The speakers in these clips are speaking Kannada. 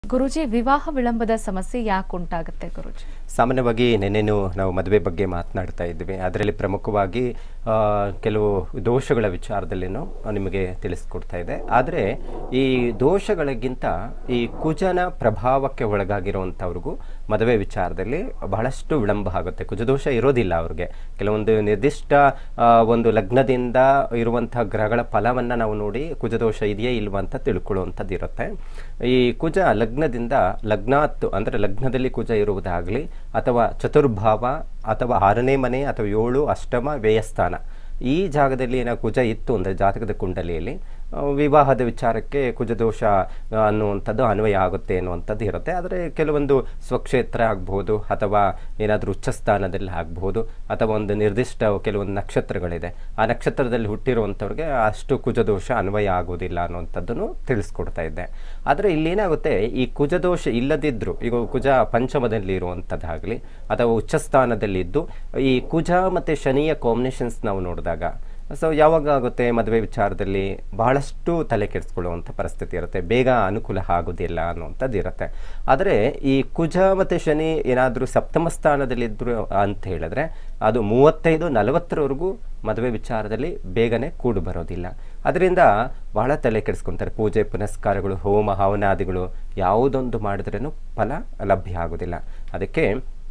ಗುರುಜಿ ವಿವಾಹ ವಿಳಂಬದ ಸಮಸ್ಯೆ ಯಾಕೆ ಉಂಟಾಗುತ್ತೆ ಗುರುಜಿ ಸಾಮಾನ್ಯವಾಗಿ ನೆನ್ನೆನೂ ನಾವು ಮದುವೆ ಬಗ್ಗೆ ಮಾತನಾಡ್ತಾ ಇದ್ವಿ ಅದರಲ್ಲಿ ಪ್ರಮುಖವಾಗಿ ಆ, ಕೆಲವು ದೋಷಗಳ ವಿಚಾರದಲ್ಲಿನೂ ನಿಮಗೆ ತಿಳಿಸ್ಕೊಡ್ತಾ ಇದೆ ಆದರೆ ಈ ದೋಷಗಳಿಗಿಂತ ಈ ಕುಜನ ಪ್ರಭಾವಕ್ಕೆ ಒಳಗಾಗಿರುವಂಥವ್ರಿಗೂ ಮದುವೆ ವಿಚಾರದಲ್ಲಿ ಬಹಳಷ್ಟು ವಿಳಂಬ ಆಗುತ್ತೆ ಕುಜದೋಷ ಇರೋದಿಲ್ಲ ಅವ್ರಿಗೆ ಕೆಲವೊಂದು ನಿರ್ದಿಷ್ಟ ಆ, ಒಂದು ಲಗ್ನದಿಂದ ಇರುವಂತಹ ಗ್ರಹಗಳ ಫಲವನ್ನು ನಾವು ನೋಡಿ ಕುಜದೋಷ ಇದೆಯೇ ಇಲ್ವಾ ಅಂತ ತಿಳ್ಕೊಳ್ಳುವಂಥದ್ದು ಇರುತ್ತೆ ಈ ಕುಜ ಲಗ್ನದಿಂದ ಲಗ್ನಾತ್ತು ಅಂದರೆ ಲಗ್ನದಲ್ಲಿ ಕುಜ ಇರುವುದಾಗಲಿ ಅಥವಾ ಚತುರ್ಭಾವ ಅಥವಾ ಆರನೇ ಮನೆ ಅಥವಾ ಏಳು ಅಷ್ಟಮ ವ್ಯಯಸ್ಥಾನ ಈ ಜಾಗದಲ್ಲಿ ಏನೋ ಕುಜ ಇತ್ತು ಅಂದರೆ ಜಾತಕದ ಕುಂಡಲಿಯಲ್ಲಿ ಆ, ವಿವಾಹದ ವಿಚಾರಕ್ಕೆ ಕುಜದೋಷ ಆ, ಅನ್ನುವಂಥದ್ದು ಅನ್ವಯ ಆಗುತ್ತೆ ಅನ್ನುವಂಥದ್ದು ಇರುತ್ತೆ ಆದರೆ ಕೆಲವೊಂದು ಸ್ವಕ್ಷೇತ್ರ ಆಗ್ಬೋದು ಅಥವಾ ಏನಾದರೂ ಉಚ್ಚಸ್ಥಾನದಲ್ಲಿ ಆಗ್ಬೋದು ಅಥವಾ ಒಂದು ನಿರ್ದಿಷ್ಟ ಕೆಲವೊಂದು ನಕ್ಷತ್ರಗಳಿದೆ ಆ ನಕ್ಷತ್ರದಲ್ಲಿ ಹುಟ್ಟಿರುವಂಥವ್ರಿಗೆ ಅಷ್ಟು ಕುಜದೋಷ ಅನ್ವಯ ಆಗೋದಿಲ್ಲ ಅನ್ನುವಂಥದ್ದನ್ನು ತಿಳಿಸ್ಕೊಡ್ತಾ ಇದ್ದೆ ಆದರೆ ಇಲ್ಲೇನಾಗುತ್ತೆ ಈ ಕುಜದೋಷ ಇಲ್ಲದಿದ್ದರೂ ಈಗ ಕುಜ ಪಂಚಮದಲ್ಲಿ ಇರುವಂಥದ್ದಾಗಲಿ ಅಥವಾ ಉಚ್ಚಸ್ಥಾನದಲ್ಲಿದ್ದು ಈ ಕುಜ ಮತ್ತು ಶನಿಯ ಕಾಂಬಿನೇಷನ್ಸ್ ನಾವು ನೋಡಿದಾಗ ಸೊ ಯಾವಾಗ ಆಗುತ್ತೆ ಮದುವೆ ವಿಚಾರದಲ್ಲಿ ಬಹಳಷ್ಟು ತಲೆ ಕೆಡಿಸ್ಕೊಳ್ಳುವಂಥ ಪರಿಸ್ಥಿತಿ ಇರುತ್ತೆ ಬೇಗ ಅನುಕೂಲ ಆಗೋದಿಲ್ಲ ಅನ್ನುವಂಥದ್ದು ಇರುತ್ತೆ ಆದರೆ ಈ ಕುಜ ಮತ್ತು ಶನಿ ಏನಾದರೂ ಸಪ್ತಮ ಸ್ಥಾನದಲ್ಲಿದ್ದರು ಅಂತ ಹೇಳಿದ್ರೆ ಅದು ಮೂವತ್ತೈದು ನಲವತ್ತರವರೆಗೂ ಮದುವೆ ವಿಚಾರದಲ್ಲಿ ಬೇಗನೆ ಕೂಡು ಬರೋದಿಲ್ಲ ಅದರಿಂದ ಬಹಳ ತಲೆ ಕೆಡಿಸ್ಕೊತಾರೆ ಪೂಜೆ ಪುನಸ್ಕಾರಗಳು ಹೋಮ ಹವನಾದಿಗಳು ಯಾವುದೊಂದು ಮಾಡಿದ್ರೂ ಫಲ ಲಭ್ಯ ಆಗೋದಿಲ್ಲ ಅದಕ್ಕೆ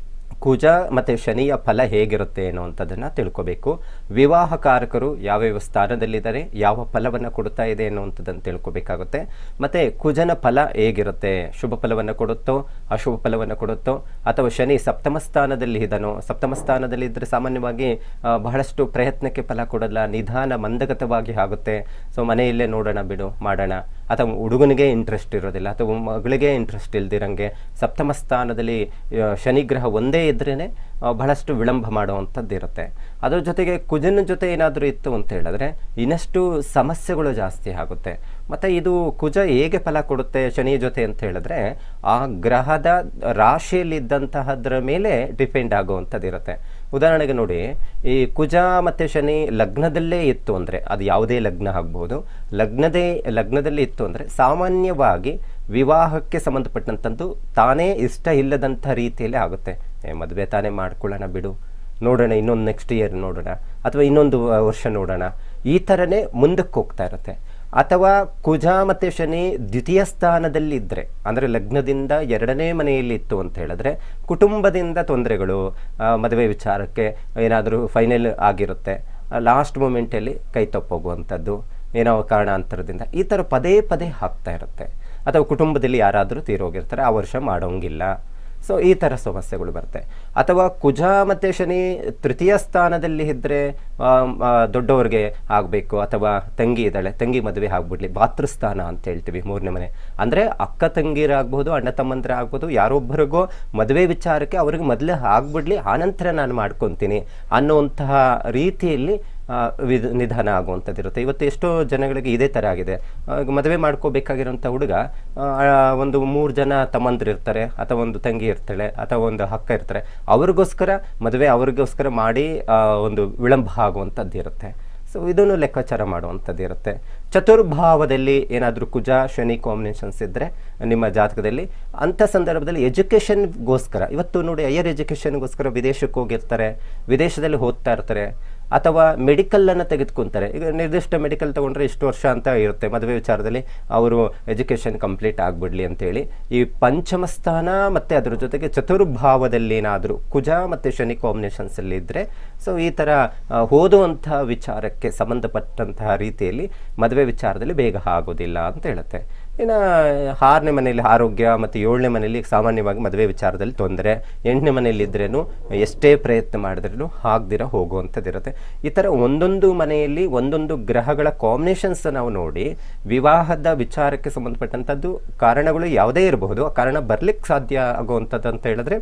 ಕುಜ ಮತ್ತು ಶನಿಯ ಫಲ ಹೇಗಿರುತ್ತೆ ಅನ್ನುವಂಥದ್ದನ್ನು ತಿಳ್ಕೊಬೇಕು ವಿವಾಹಕಾರಕರು ಯಾವ್ಯಾವ ಸ್ಥಾನದಲ್ಲಿದ್ದಾರೆ ಯಾವ ಫಲವನ್ನು ಕೊಡ್ತಾ ಇದೆ ಅನ್ನುವಂಥದ್ದನ್ನು ತಿಳ್ಕೊಬೇಕಾಗುತ್ತೆ ಮತ್ತು ಕುಜನ ಫಲ ಹೇಗಿರುತ್ತೆ ಶುಭ ಫಲವನ್ನು ಕೊಡುತ್ತೋ ಅಶುಭ ಫಲವನ್ನು ಕೊಡುತ್ತೋ ಅಥವಾ ಶನಿ ಸಪ್ತಮ ಸ್ಥಾನದಲ್ಲಿ ಇದನೋ ಸಪ್ತಮ ಸ್ಥಾನದಲ್ಲಿ ಇದ್ದರೆ ಸಾಮಾನ್ಯವಾಗಿ ಆ, ಬಹಳಷ್ಟು ಪ್ರಯತ್ನಕ್ಕೆ ಫಲ ಕೊಡಲ್ಲ ನಿಧಾನ ಮಂದಗತವಾಗಿ ಆಗುತ್ತೆ ಸೊ ಮನೆಯಲ್ಲೇ ನೋಡೋಣ ಬಿಡು ಮಾಡೋಣ ಅಥವಾ ಹುಡುಗನಿಗೆ ಇಂಟ್ರೆಸ್ಟ್ ಇರೋದಿಲ್ಲ ಅಥವಾ ಮಗಳಿಗೆ ಇಂಟ್ರೆಸ್ಟ್ ಇಲ್ದಿರಂಗೆ ಸಪ್ತಮ ಸ್ಥಾನದಲ್ಲಿ ಆ, ಶನಿಗ್ರಹ ಒಂದೇ ಇದ್ರೇ ಬಹಳಷ್ಟು ವಿಳಂಬ ಮಾಡುವಂಥದ್ದು ಇರುತ್ತೆ ಅದ್ರ ಜೊತೆಗೆ ಕುಜನ ಜೊತೆ ಏನಾದರೂ ಇತ್ತು ಅಂತ ಹೇಳಿದ್ರೆ ಇನ್ನಷ್ಟು ಸಮಸ್ಯೆಗಳು ಜಾಸ್ತಿ ಆಗುತ್ತೆ ಮತ್ತು ಇದು ಕುಜ ಹೇಗೆ ಫಲ ಕೊಡುತ್ತೆ ಶನಿ ಜೊತೆ ಅಂತ ಹೇಳಿದ್ರೆ ಆ ಗ್ರಹದ ರಾಶಿಯಲ್ಲಿದ್ದಂತಹದ್ರ ಮೇಲೆ ಡಿಪೆಂಡ್ ಆಗುವಂಥದ್ದು ಇರುತ್ತೆ ಉದಾಹರಣೆಗೆ ನೋಡಿ ಈ ಕುಜ ಮತ್ತು ಶನಿ ಲಗ್ನದಲ್ಲೇ ಇತ್ತು ಅಂದರೆ ಅದು ಯಾವುದೇ ಲಗ್ನ ಆಗ್ಬೋದು ಲಗ್ನದೇ ಲಗ್ನದಲ್ಲಿ ಇತ್ತು ಅಂದರೆ ಸಾಮಾನ್ಯವಾಗಿ ವಿವಾಹಕ್ಕೆ ಸಂಬಂಧಪಟ್ಟಂಥದ್ದು ತಾನೇ ಇಷ್ಟ ಇಲ್ಲದಂಥ ರೀತಿಯಲ್ಲಿ ಆಗುತ್ತೆ ಏ ಮದುವೆ ತಾನೇ ಮಾಡ್ಕೊಳ್ಳೋಣ ಬಿಡು ನೋಡೋಣ ಇನ್ನೊಂದು ನೆಕ್ಸ್ಟ್ ಇಯರ್ ನೋಡೋಣ ಅಥವಾ ಇನ್ನೊಂದು ವ- ವರ್ಷ ನೋಡೋಣ ಈ ಥರನೇ ಮುಂದಕ್ಕೆ ಹೋಗ್ತಾ ಇರುತ್ತೆ ಅಥವಾ ಕುಜ ಮತ್ತು ಶನಿ ದ್ವಿತೀಯ ಸ್ಥಾನದಲ್ಲಿದ್ದರೆ ಅಂದರೆ ಲಗ್ನದಿಂದ ಎರಡನೇ ಮನೆಯಲ್ಲಿ ಇತ್ತು ಅಂತ ಹೇಳಿದ್ರೆ ಕುಟುಂಬದಿಂದ ತೊಂದರೆಗಳು ಆ, ಮದುವೆ ವಿಚಾರಕ್ಕೆ ಏನಾದರೂ ಫೈನಲ್ ಆಗಿರುತ್ತೆ ಲಾಸ್ಟ್ ಮೂಮೆಂಟಲ್ಲಿ ಕೈ ತಪ್ಪೋಗುವಂಥದ್ದು ಏನೋ ಕಾರಣಾಂತರದಿಂದ ಈ ಥರ ಪದೇ ಪದೇ ಆಗ್ತಾ ಇರುತ್ತೆ ಅಥವಾ ಕುಟುಂಬದಲ್ಲಿ ಯಾರಾದರೂ ತೀರೋಗಿರ್ತಾರೆ ಆ ವರ್ಷ ಮಾಡೋಂಗಿಲ್ಲ ಸೊ ಈ ಥರ ಸಮಸ್ಯೆಗಳು ಬರುತ್ತೆ ಅಥವಾ ಕುಜ ಮತ್ತು ಶನಿ ತೃತೀಯ ಸ್ಥಾನದಲ್ಲಿ ಇದ್ದರೆ ದೊಡ್ಡವ್ರಿಗೆ ಆಗಬೇಕು ಅಥವಾ ತಂಗಿ ಇದ್ದಾಳೆ ತಂಗಿ ಮದುವೆ ಆಗ್ಬಿಡ್ಲಿ ಭಾತೃಸ್ಥಾನ ಅಂತ ಹೇಳ್ತೀವಿ ಮೂರನೇ ಮನೆ ಅಂದರೆ ಅಕ್ಕ ತಂಗಿರಾಗ್ಬೋದು ಅಣ್ಣ ತಮ್ಮಂದ್ರ ಆಗ್ಬೋದು ಯಾರೊಬ್ಬರಿಗೋ ಮದುವೆ ವಿಚಾರಕ್ಕೆ ಅವ್ರಿಗೆ ಮೊದಲೇ ಆಗ್ಬಿಡ್ಲಿ ಆನಂತರ ನಾನು ಮಾಡ್ಕೊತೀನಿ ಅನ್ನುವಂತಹ ರೀತಿಯಲ್ಲಿ ಆ, ವಿಧ ನಿಧಾನ ಆಗುವಂಥದ್ದು ಇರುತ್ತೆ ಇವತ್ತು ಎಷ್ಟೋ ಜನಗಳಿಗೆ ಇದೇ ಥರ ಆಗಿದೆ ಆ, ಈಗ ಮದುವೆ ಮಾಡ್ಕೋಬೇಕಾಗಿರೋಂಥ ಹುಡುಗ ಆ, ಒಂದು ಮೂರು ಜನ ತಮ್ಮಂದ್ರು ಇರ್ತಾರೆ ಅಥವಾ ಒಂದು ತಂಗಿ ಇರ್ತಾಳೆ ಅಥವಾ ಒಂದು ಅಕ್ಕ ಇರ್ತಾರೆ ಅವ್ರಿಗೋಸ್ಕರ ಮದುವೆ ಅವ್ರಿಗೋಸ್ಕರ ಮಾಡಿ ಆ, ಒಂದು ವಿಳಂಬ ಆಗುವಂಥದ್ದು ಇರುತ್ತೆ ಸೊ ಇದನ್ನು ಲೆಕ್ಕಾಚಾರ ಮಾಡುವಂಥದ್ದು ಇರುತ್ತೆ ಚತುರ್ಭಾವದಲ್ಲಿ ಏನಾದರೂ ಕುಜ ಶನಿ ಕಾಂಬಿನೇಷನ್ಸ್ ಇದ್ದರೆ ನಿಮ್ಮ ಜಾತಕದಲ್ಲಿ ಅಂಥ ಸಂದರ್ಭದಲ್ಲಿ ಎಜುಕೇಷನ್ಗೋಸ್ಕರ ಇವತ್ತು ನೋಡಿ ಹೈಯರ್ ಎಜುಕೇಷನ್ಗೋಸ್ಕರ ವಿದೇಶಕ್ಕೆ ಹೋಗಿರ್ತಾರೆ ವಿದೇಶದಲ್ಲಿ ಓದ್ತಾ ಇರ್ತಾರೆ ಅಥವಾ ಮೆಡಿಕಲನ್ನು ತೆಗೆದುಕೊಂತಾರೆ ಈಗ ನಿರ್ದಿಷ್ಟ ಮೆಡಿಕಲ್ ತೊಗೊಂಡ್ರೆ ಇಷ್ಟು ವರ್ಷ ಅಂತ ಇರುತ್ತೆ ಮದುವೆ ವಿಚಾರದಲ್ಲಿ ಅವರು ಎಜುಕೇಷನ್ ಕಂಪ್ಲೀಟ್ ಆಗಿಬಿಡ್ಲಿ ಅಂತೇಳಿ ಈ ಪಂಚಮ ಸ್ಥಾನ ಮತ್ತು ಅದ್ರ ಜೊತೆಗೆ ಚತುರ್ಭಾವದಲ್ಲಿ ಏನಾದರೂ ಕುಜ ಮತ್ತು ಶನಿ ಕಾಂಬಿನೇಷನ್ಸಲ್ಲಿ ಇದ್ದರೆ ಸೊ ಈ ಥರ ಆ, ಓದುವಂತಹ ವಿಚಾರಕ್ಕೆ ಸಂಬಂಧಪಟ್ಟಂತಹ ರೀತಿಯಲ್ಲಿ ಮದುವೆ ವಿಚಾರದಲ್ಲಿ ಬೇಗ ಆಗೋದಿಲ್ಲ ಅಂತ ಹೇಳುತ್ತೆ ಇನ್ನು ಆರನೇ ಮನೆಯಲ್ಲಿ ಆರೋಗ್ಯ ಮತ್ತು ಏಳನೇ ಮನೆಯಲ್ಲಿ ಸಾಮಾನ್ಯವಾಗಿ ಮದುವೆ ವಿಚಾರದಲ್ಲಿ ತೊಂದರೆ ಎಂಟನೇ ಮನೆಯಲ್ಲಿ ಇದ್ರೇನು ಎಷ್ಟೇ ಪ್ರಯತ್ನ ಮಾಡಿದ್ರೂ ಆಗದಿರ ಹೋಗುವಂಥದ್ದಿರುತ್ತೆ ಈ ಥರ ಒಂದೊಂದು ಮನೆಯಲ್ಲಿ ಒಂದೊಂದು ಗ್ರಹಗಳ ಕಾಂಬಿನೇಷನ್ಸ್ ನಾವು ನೋಡಿ ವಿವಾಹದ ವಿಚಾರಕ್ಕೆ ಸಂಬಂಧಪಟ್ಟಂಥದ್ದು ಕಾರಣಗಳು ಯಾವುದೇ ಇರಬಹುದು ಆ ಕಾರಣ ಬರ್ಲಿಕ್ಕೆ ಸಾಧ್ಯ ಆಗುವಂಥದ್ದು ಅಂತ ಹೇಳಿದ್ರೆ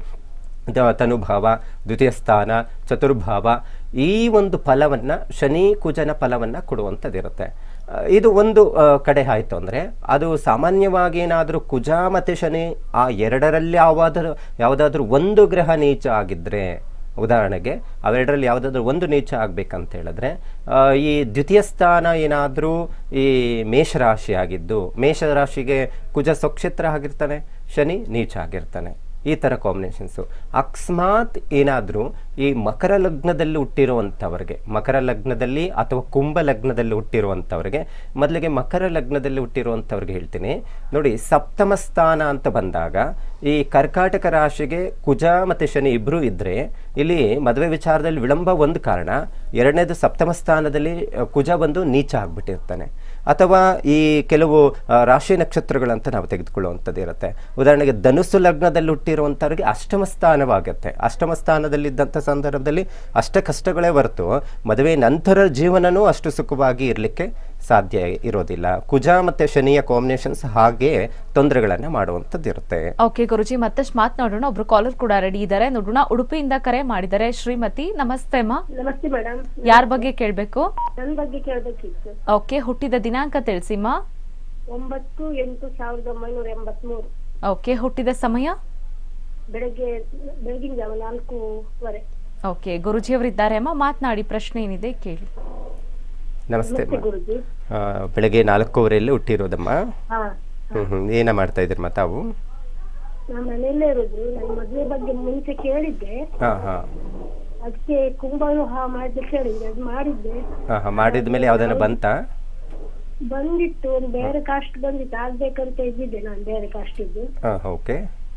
ದ- ತನುಭಾವ ದ್ವಿತೀಯ ಸ್ಥಾನ ಚತುರ್ಭಾವ ಈ ಒಂದು ಫಲವನ್ನು ಶನಿ ಕುಜನ ಫಲವನ್ನು ಕೊಡುವಂಥದ್ದಿರುತ್ತೆ ಆ, ಇದು ಒಂದು ಆ, ಕಡೆ ಆಯಿತು ಅಂದರೆ ಅದು ಸಾಮಾನ್ಯವಾಗಿ ಏನಾದರೂ ಕುಜ ಮತ್ತು ಶನಿ ಆ ಎರಡರಲ್ಲಿ ಯಾವಾದರೂ ಯಾವುದಾದ್ರೂ ಒಂದು ಗ್ರಹ ನೀಚ ಆಗಿದ್ದರೆ ಉದಾಹರಣೆಗೆ ಅವೆರಡರಲ್ಲಿ ಯಾವುದಾದ್ರೂ ಒಂದು ನೀಚ ಆಗಬೇಕಂತ ಹೇಳಿದ್ರೆ ಆ, ಈ ದ್ವಿತೀಯ ಸ್ಥಾನ ಏನಾದರೂ ಈ ಮೇಷರಾಶಿ ಆಗಿದ್ದು ಮೇಷರಾಶಿಗೆ ಕುಜ ಸ್ವಕ್ಷೇತ್ರ ಆಗಿರ್ತಾನೆ ಶನಿ ನೀಚ ಆಗಿರ್ತಾನೆ ಈ ಥರ ಕಾಂಬಿನೇಷನ್ಸು ಅಕಸ್ಮಾತ್ ಏನಾದರೂ ಈ ಮಕರ ಲಗ್ನದಲ್ಲಿ ಹುಟ್ಟಿರುವಂಥವ್ರಿಗೆ ಮಕರ ಲಗ್ನದಲ್ಲಿ ಅಥವಾ ಕುಂಭ ಲಗ್ನದಲ್ಲಿ ಹುಟ್ಟಿರುವಂಥವ್ರಿಗೆ ಮೊದಲಿಗೆ ಮಕರ ಲಗ್ನದಲ್ಲಿ ಹುಟ್ಟಿರುವಂಥವ್ರಿಗೆ ಹೇಳ್ತೀನಿ ನೋಡಿ ಸಪ್ತಮ ಸ್ಥಾನ ಅಂತ ಬಂದಾಗ ಈ ಕರ್ಕಾಟಕ ರಾಶಿಗೆ ಕುಜ ಮತ್ತು ಶನಿ ಇಬ್ಬರೂ ಇದ್ದರೆ ಇಲ್ಲಿ ಮದುವೆ ವಿಚಾರದಲ್ಲಿ ವಿಳಂಬ ಒಂದು ಕಾರಣ ಎರಡನೇದು ಸಪ್ತಮ ಸ್ಥಾನದಲ್ಲಿ ಅ, ಕುಜ ಬಂದು ನೀಚ ಆಗ್ಬಿಟ್ಟಿರ್ತಾನೆ ಅಥವಾ ಈ ಕೆಲವು ಆ, ರಾಶಿ ನಕ್ಷತ್ರಗಳಂತ ನಾವು ತೆಗೆದುಕೊಳ್ಳುವಂಥದ್ದು ಇರುತ್ತೆ ಉದಾಹರಣೆಗೆ ಧನುಸ್ಸು ಲಗ್ನದಲ್ಲಿ ಹುಟ್ಟಿರುವಂಥವ್ರಿಗೆ ಅಷ್ಟಮ ಸ್ಥಾನವಾಗುತ್ತೆ ಅಷ್ಟಮ ಸ್ಥಾನದಲ್ಲಿದ್ದಂಥ ಸಂದರ್ಭದಲ್ಲಿ ಅಷ್ಟ ಕಷ್ಟಗಳೇ ಹೊರತು ಮದುವೆ ನಂತರ ಜೀವನನೂ ಅಷ್ಟು ಸುಖವಾಗಿ ಇರಲಿಕ್ಕೆ ಸಾಧ್ಯ ಇರೋದಿಲ್ಲ ಕುಜ ಮತ್ತು ಶನಿಯ ಕಾಂಬಿನೇಷನ್ಸ್ ಹಾಗೆ ತೊಂದರೆಗಳನ್ನು ಮಾಡುವಂಥದ್ದು ಇರುತ್ತೆ ಓಕೆ ಗುರುಜಿ ಮತ್ತಷ್ಟು ಮಾತನಾಡೋಣ ಒಬ್ರು ಕಾಲರ್ ಕೂಡ ರೆಡಿ ಇದ್ದಾರೆ ನೋಡೋಣ ಉಡುಪಿಯಿಂದ ಕರೆ ಮಾಡಿದ್ದಾರೆ ಶ್ರೀಮತಿ ನಮಸ್ತೆ ಅಮ್ಮ ನಮಸ್ತೆ ಮೇಡಮ್ ಯಾರ ಬಗ್ಗೆ ಕೇಳಬೇಕು ನನ್ನ ಬಗ್ಗೆ ಕೇಳಬೇಕಿತ್ತು ಓಕೆ ಹುಟ್ಟಿದ ದಿನಾಂಕ ತಿಳಿಸಿಮ್ಮ ಒಂಬತ್ತು ಎಂಟು ಸಾವಿರದ ಒಂಬೈನೂರ ಎಂಬತ್ಮೂರು ಓಕೆ ಹುಟ್ಟಿದ ಸಮಯ ಬೆಳಗ್ಗೆ ಬೆಳಗಿನ ಜಾವ ನಾಲ್ಕೂವರೆ ಓಕೆ ಗುರುಜಿಯವರಿದ್ದಾರೆ ಅಮ್ಮ ಮಾತನಾಡಿ ಪ್ರಶ್ನೆ ಏನಿದೆ ಕೇಳಿ ನಮಸ್ತೆ ನಮಸ್ತೆ ಗುರುಜಿ ಆ, ಬೆಳಗ್ಗೆ ನಾಲ್ಕೂವರೆಯಲ್ಲಿ ಹುಟ್ಟಿರೋದಮ್ಮ ಹಾ ಹ್ಞೂ ಹ್ಞೂ ಏನ ಮಾಡ್ತಾ ಇದ್ದೀರಮ್ಮ ತಾವು ನಾನು ಮನೆಯಲ್ಲೇ ಇರೋದು ನನ್ನ ಮದುವೆ ಬಗ್ಗೆ ಮುಂಚೆ ಕೇಳಿದ್ದೆ ಹಾಂ ಹಾಂ ಅದಕ್ಕೆ ಕುಂಭವಿವಾಹ ಮಾಡ್ಲಿಕ್ಕೆ ಹೇಳಿದ್ದೆ ಅದು ಮಾಡಿದ್ದೆ ಹಾಂ ಹಾಂ ಮಾಡಿದ ಮೇಲೆ ಯಾವ್ದಾನ ಬಂತಾ ಬಂದಿತ್ತು ಒಂದು ಬೇರೆ ಕಾಸ್ಟ್ ಬಂದಿತ್ತು ಆಗ್ಬೇಕಂತ ಇದ್ದಿದ್ದೆ ನಾನು ಬೇರೆ ಕಾಸ್ಟ್ ಇದ್ದು ಹಾಂ ಓಕೆ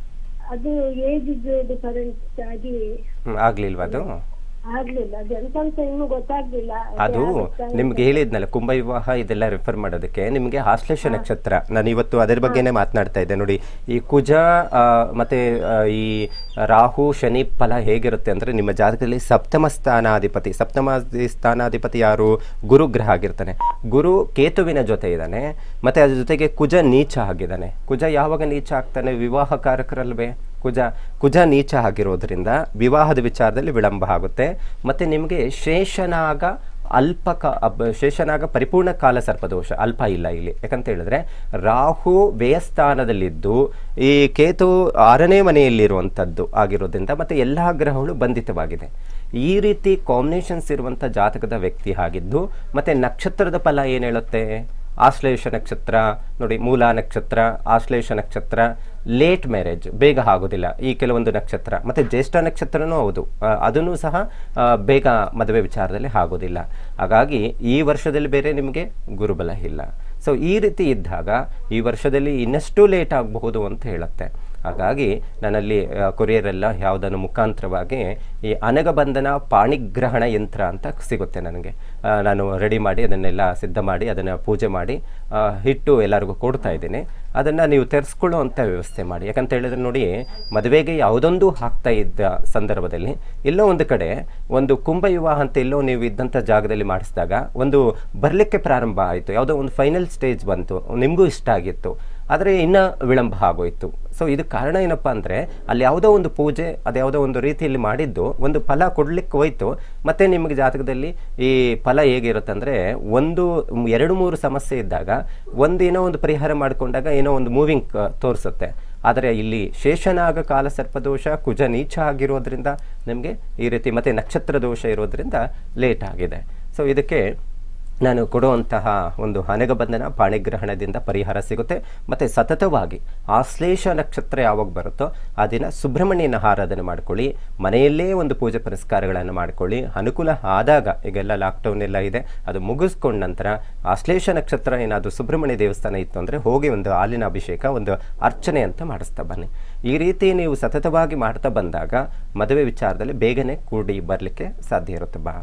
ಅದು ಏಜ್ ಡಿಫರೆನ್ಸ್ ಆಗಿ ಹ್ಞೂ ಆಗಲಿಲ್ವ ಅದು ಆಗ್ಲಿಲ್ಲ ಅದು ಎಂತ ಅಂತ ಇನ್ನೂ ಗೊತ್ತಾಗ್ಲಿಲ್ಲ ಅದು ನಿಮ್ಗೆ ಹೇಳಿದ್ನಲ್ಲ ಕುಂಭ ವಿವಾಹ ಇದೆಲ್ಲ ರೆಫರ್ ಮಾಡೋದಕ್ಕೆ ನಿಮಗೆ ಆಶ್ಲೇಷ ನಕ್ಷತ್ರ ನಾನು ಇವತ್ತು ಅದರ ಬಗ್ಗೆನೇ ಮಾತನಾಡ್ತಾ ಇದ್ದೆ ನೋಡಿ ಈ ಕುಜ ಆ, ಮತ್ತೆ ಆ, ಈ ರಾಹು ಶನಿ ಫಲ ಹೇಗಿರುತ್ತೆ ಅಂದ್ರೆ ನಿಮ್ಮ ಜಾತಕದಲ್ಲಿ ಸಪ್ತಮ ಸ್ಥಾನಾಧಿಪತಿ ಸಪ್ತಮ ಸ್ಥಾನಾಧಿಪತಿ ಯಾರು ಗುರು ಗ್ರಹ ಆಗಿರ್ತಾನೆ ಗುರು ಕೇತುವಿನ ಜೊತೆ ಇದ್ದಾನೆ ಮತ್ತೆ ಅದ್ರ ಜೊತೆಗೆ ಕುಜ ನೀಚ ಆಗಿದ್ದಾನೆ ಕುಜ ಯಾವಾಗ ನೀಚ ಆಗ್ತಾನೆ ವಿವಾಹ ಕಾರಕರಲ್ವೇ ಕುಜ ಕುಜ ನೀಚ ಆಗಿರೋದ್ರಿಂದ ವಿವಾಹದ ವಿಚಾರದಲ್ಲಿ ವಿಳಂಬ ಆಗುತ್ತೆ ಮತ್ತು ನಿಮಗೆ ಶೇಷನಾಗ ಅಲ್ಪ ಕ ಅಬ್- ಶೇಷನಾಗ ಪರಿಪೂರ್ಣ ಕಾಲ ಸರ್ಪದೋಷ ಅಲ್ಪ ಇಲ್ಲ ಇಲ್ಲಿ ಯಾಕಂತ ಹೇಳಿದ್ರೆ ರಾಹು ವ್ಯಯಸ್ಥಾನದಲ್ಲಿದ್ದು ಈ ಕೇತು ಆರನೇ ಮನೆಯಲ್ಲಿರುವಂಥದ್ದು ಆಗಿರೋದ್ರಿಂದ ಮತ್ತು ಎಲ್ಲ ಗ್ರಹಗಳು ಬಂಧಿತವಾಗಿದೆ ಈ ರೀತಿ ಕಾಂಬಿನೇಷನ್ಸ್ ಇರುವಂಥ ಜಾತಕದ ವ್ಯಕ್ತಿ ಆಗಿದ್ದು ಮತ್ತು ನಕ್ಷತ್ರದ ಫಲ ಏನು ಹೇಳುತ್ತೆ ಆಶ್ಲೇಷ ನಕ್ಷತ್ರ ನೋಡಿ ಮೂಲ ನಕ್ಷತ್ರ ಆಶ್ಲೇಷ ನಕ್ಷತ್ರ ಲೇಟ್ ಮ್ಯಾರೇಜ್ ಬೇಗ ಆಗೋದಿಲ್ಲ ಈ ಕೆಲವೊಂದು ನಕ್ಷತ್ರ ಮತ್ತು ಜ್ಯೇಷ್ಠ ನಕ್ಷತ್ರನೂ ಹೌದು ಆ, ಅದನ್ನು ಸಹ ಆ, ಬೇಗ ಮದುವೆ ವಿಚಾರದಲ್ಲಿ ಆಗೋದಿಲ್ಲ ಹಾಗಾಗಿ ಈ ವರ್ಷದಲ್ಲಿ ಬೇರೆ ನಿಮಗೆ ಗುರುಬಲ ಇಲ್ಲ ಸೊ ಈ ರೀತಿ ಇದ್ದಾಗ ಈ ವರ್ಷದಲ್ಲಿ ಇನ್ನಷ್ಟು ಲೇಟ್ ಆಗಬಹುದು ಅಂತ ಹೇಳುತ್ತೆ ಹಾಗಾಗಿ ನನ್ನಲ್ಲಿ ಕೊರಿಯರ್ ಎಲ್ಲ ಯಾವುದನ್ನು ಮುಖಾಂತರವಾಗಿ ಈ ಅನಗಬಂಧನ ಪಾಣಿಗ್ರಹಣ ಯಂತ್ರ ಅಂತ ಸಿಗುತ್ತೆ ನನಗೆ ಆ, ನಾನು ರೆಡಿ ಮಾಡಿ ಅದನ್ನೆಲ್ಲ ಸಿದ್ಧ ಮಾಡಿ ಅದನ್ನು ಪೂಜೆ ಮಾಡಿ ಆ, ಹಿಟ್ಟು ಎಲ್ಲರಿಗೂ ಕೊಡ್ತಾ ಇದ್ದೀನಿ ಅದನ್ನು ನೀವು ತೆರೆಸ್ಕೊಳ್ಳುವಂಥ ವ್ಯವಸ್ಥೆ ಮಾಡಿ ಯಾಕಂತ ಹೇಳಿದ್ರೆ ನೋಡಿ ಮದುವೆಗೆ ಯಾವುದೊಂದು ಹಾಕ್ತಾ ಇದ್ದ ಸಂದರ್ಭದಲ್ಲಿ ಎಲ್ಲೋ ಒಂದು ಕಡೆ ಒಂದು ಕುಂಭ ವಿವಾಹ ಅಂತ ಎಲ್ಲೋ ನೀವು ಇದ್ದಂಥ ಜಾಗದಲ್ಲಿ ಮಾಡಿಸಿದಾಗ ಒಂದು ಬರಲಿಕ್ಕೆ ಪ್ರಾರಂಭ ಆಯಿತು ಯಾವುದೋ ಒಂದು ಫೈನಲ್ ಸ್ಟೇಜ್ ಬಂತು ನಿಮಗೂ ಇಷ್ಟ ಆಗಿತ್ತು ಆದರೆ ಇನ್ನು ವಿಳಂಬ ಆಗೋಯ್ತು ಸೊ ಇದು ಕಾರಣ ಏನಪ್ಪ ಅಂದರೆ ಅಲ್ಲಿ ಯಾವುದೋ ಒಂದು ಪೂಜೆ ಅದು ಯಾವುದೋ ಒಂದು ರೀತಿಯಲ್ಲಿ ಮಾಡಿದ್ದು ಒಂದು ಫಲ ಕೊಡ್ಲಿಕ್ಕೆ ಹೋಯ್ತು ಮತ್ತು ನಿಮಗೆ ಜಾತಕದಲ್ಲಿ ಈ ಫಲ ಹೇಗಿರುತ್ತೆ ಅಂದರೆ ಒಂದು ಮ್- ಎರಡು ಮೂರು ಸಮಸ್ಯೆ ಇದ್ದಾಗ ಒಂದು ಏನೋ ಒಂದು ಪರಿಹಾರ ಮಾಡಿಕೊಂಡಾಗ ಏನೋ ಒಂದು ಮೂವಿಂಗ್ ತೋರಿಸುತ್ತೆ ಆದರೆ ಇಲ್ಲಿ ಶೇಷನಾಗ ಕಾಲ ಸರ್ಪದೋಷ ಕುಜ ನೀಚ ಆಗಿರೋದ್ರಿಂದ ನಿಮಗೆ ಈ ರೀತಿ ಮತ್ತು ನಕ್ಷತ್ರ ದೋಷ ಇರೋದ್ರಿಂದ ಲೇಟ್ ಆಗಿದೆ ಸೊ ಇದಕ್ಕೆ ನಾನು ಕೊಡುವಂತಹ ಒಂದು ಹನಗಬಂಧನ ಪಾಣಿಗ್ರಹಣದಿಂದ ಪರಿಹಾರ ಸಿಗುತ್ತೆ ಮತ್ತು ಸತತವಾಗಿ ಆಶ್ಲೇಷ ನಕ್ಷತ್ರ ಯಾವಾಗ ಬರುತ್ತೋ ಆ ದಿನ ಸುಬ್ರಹ್ಮಣ್ಯನ ಆರಾಧನೆ ಮಾಡ್ಕೊಳ್ಳಿ ಮನೆಯಲ್ಲೇ ಒಂದು ಪೂಜೆ ಪುನಸ್ಕಾರಗಳನ್ನು ಮಾಡ್ಕೊಳ್ಳಿ ಅನುಕೂಲ ಆದಾಗ ಈಗೆಲ್ಲ ಲಾಕ್ಡೌನ್ ಎಲ್ಲ ಇದೆ ಅದು ಮುಗಿಸ್ಕೊಂಡ ನಂತರ ಆಶ್ಲೇಷ ನಕ್ಷತ್ರ ಏನಾದರೂ ಸುಬ್ರಹ್ಮಣ್ಯ ದೇವಸ್ಥಾನ ಇತ್ತು ಅಂದರೆ ಹೋಗಿ ಒಂದು ಹಾಲಿನ ಅಭಿಷೇಕ ಒಂದು ಅರ್ಚನೆ ಅಂತ ಮಾಡಿಸ್ತಾ ಬನ್ನಿ ಈ ರೀತಿ ನೀವು ಸತತವಾಗಿ ಮಾಡ್ತಾ ಬಂದಾಗ ಮದುವೆ ವಿಚಾರದಲ್ಲಿ ಬೇಗನೆ ಕೂಡಿ ಬರಲಿಕ್ಕೆ ಸಾಧ್ಯ ಇರುತ್ತೆ ಬಾ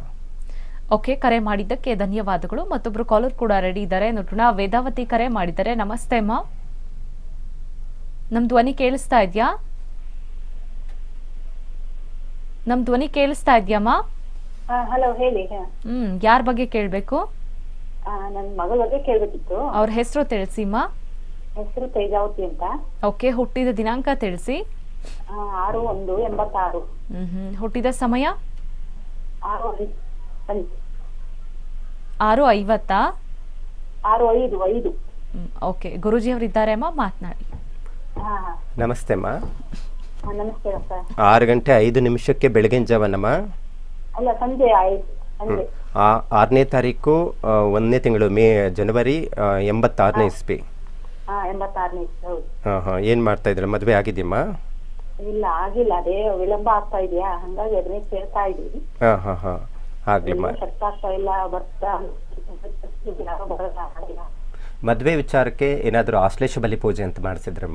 ಓಕೆ ಕರೆ ಮಾಡಿದ್ದಕ್ಕೆ ಧನ್ಯವಾದಗಳು ಮತ್ತೊಬ್ರು ಕಾಲರ್ ಕೂಡ ರೆಡಿ ಇದ್ದಾರೆ ನೋಡೋಣ ವೇದಾವತಿ ಕರೆ ಮಾಡಿದ್ದಾರೆ ನಮಸ್ತೆ ಅಮ್ಮ ನಮ್ ಧ್ವನಿ ಕೇಳಿಸ್ತಾ ಇದ್ಯಾ ನಮ್ ಧ್ವನಿ ಕೇಳಿಸ್ತಾ ಇದ್ಯಮ್ಮ ಹಲೋ ಹೇಳಿ ಹ. ಹ್ಮ್ ಯಾರ ಬಗ್ಗೆ ಕೇಳ್ಬೇಕು ಆ, ನನ್ ಮಗಳ ಬಗ್ಗೆ ಕೇಳ್ಬೇಕಿತ್ತು ಅವ್ರ ಹೆಸರು ತಿಳಿಸಿಮ್ಮ ಹೆಸರು ತೇಜಾವತಿ ಅಂತ ಓಕೆ ಹುಟ್ಟಿದ ದಿನಾಂಕ ತಿಳಿಸಿ ಆ, ಆರು ಒಂದು ಎಂಬತ್ತಾರು ಹ್ಮ್ ಹ್ಮ್ ಹುಟ್ಟಿದ ಸಮಯ ಆರು ಐ- ಐದು. ಆರು ಐವತ್ತಾ ಆರು ಐದು ಐದು ಹ್ಮ್, ಓಕೆ ಗುರುಜಿಯವರಿದ್ದಾರೆ ಅಮ್ಮ ಮಾತನಾಡಿ ಹಾ ಹಾ. ನಮಸ್ತೆ ಅಮ್ಮ ಹಾ, ನಮಸ್ತೆ ಸರ್ ಆರು ಗಂಟೆ ಐದು ನಿಮಿಷಕ್ಕೆ ಬೆಳಗಿನ ಜಾವನಮ್ಮ ಅಲ್ಲ ಸಂಜೆ ಆಯ್ತು ಸಂಜೆ ಆ ಆರನೇ ತಾರೀಕು ಆ, ಒಂದನೇ ತಿಂಗಳು ಮೇ ಜನವರಿ ಆ, ಎಂಬತ್ತಾರನೇ ಇಸ್ವಿ ಹಾ ಎಂಬತ್ತಾರನೇ ಇಸ್ವಿ ಹೌದು ಹಾಂ ಹಾಂ ಏನು ಮಾಡ್ತಾ ಇದ್ದೀರಾ ಮದುವೆ ಆಗಿದೆಯಮ್ಮ ಇಲ್ಲ ಆಗಿಲ್ಲ ಅದೇ ವಿಳಂಬ ಆಗ್ತಾ ಇದೆಯಾ ಹಂಗಾಗಿ ಅದನ್ನೇ ಕೇಳ್ತಾ ಇದೀವಿ ಹಾಂ ಹಾಂ ಹಾಂ ಆಗಲಿಮ್ಮ ಇನ್ನೂ ಸೆಟ್ ಆಗ್ತಾ ಇಲ್ಲ ಬರ್ತಾ ಯಾರೋ ಬರೋಲ್ಲ ಆಗಿಲ್ಲ ಮದುವೆ ವಿಚಾರಕ್ಕೆ ಏನಾದರೂ ಆಶ್ಲೇಷ ಬಲಿ ಪೂಜೆ ಅಂತ ಮಾಡಿಸಿದ್ರಮ್ಮ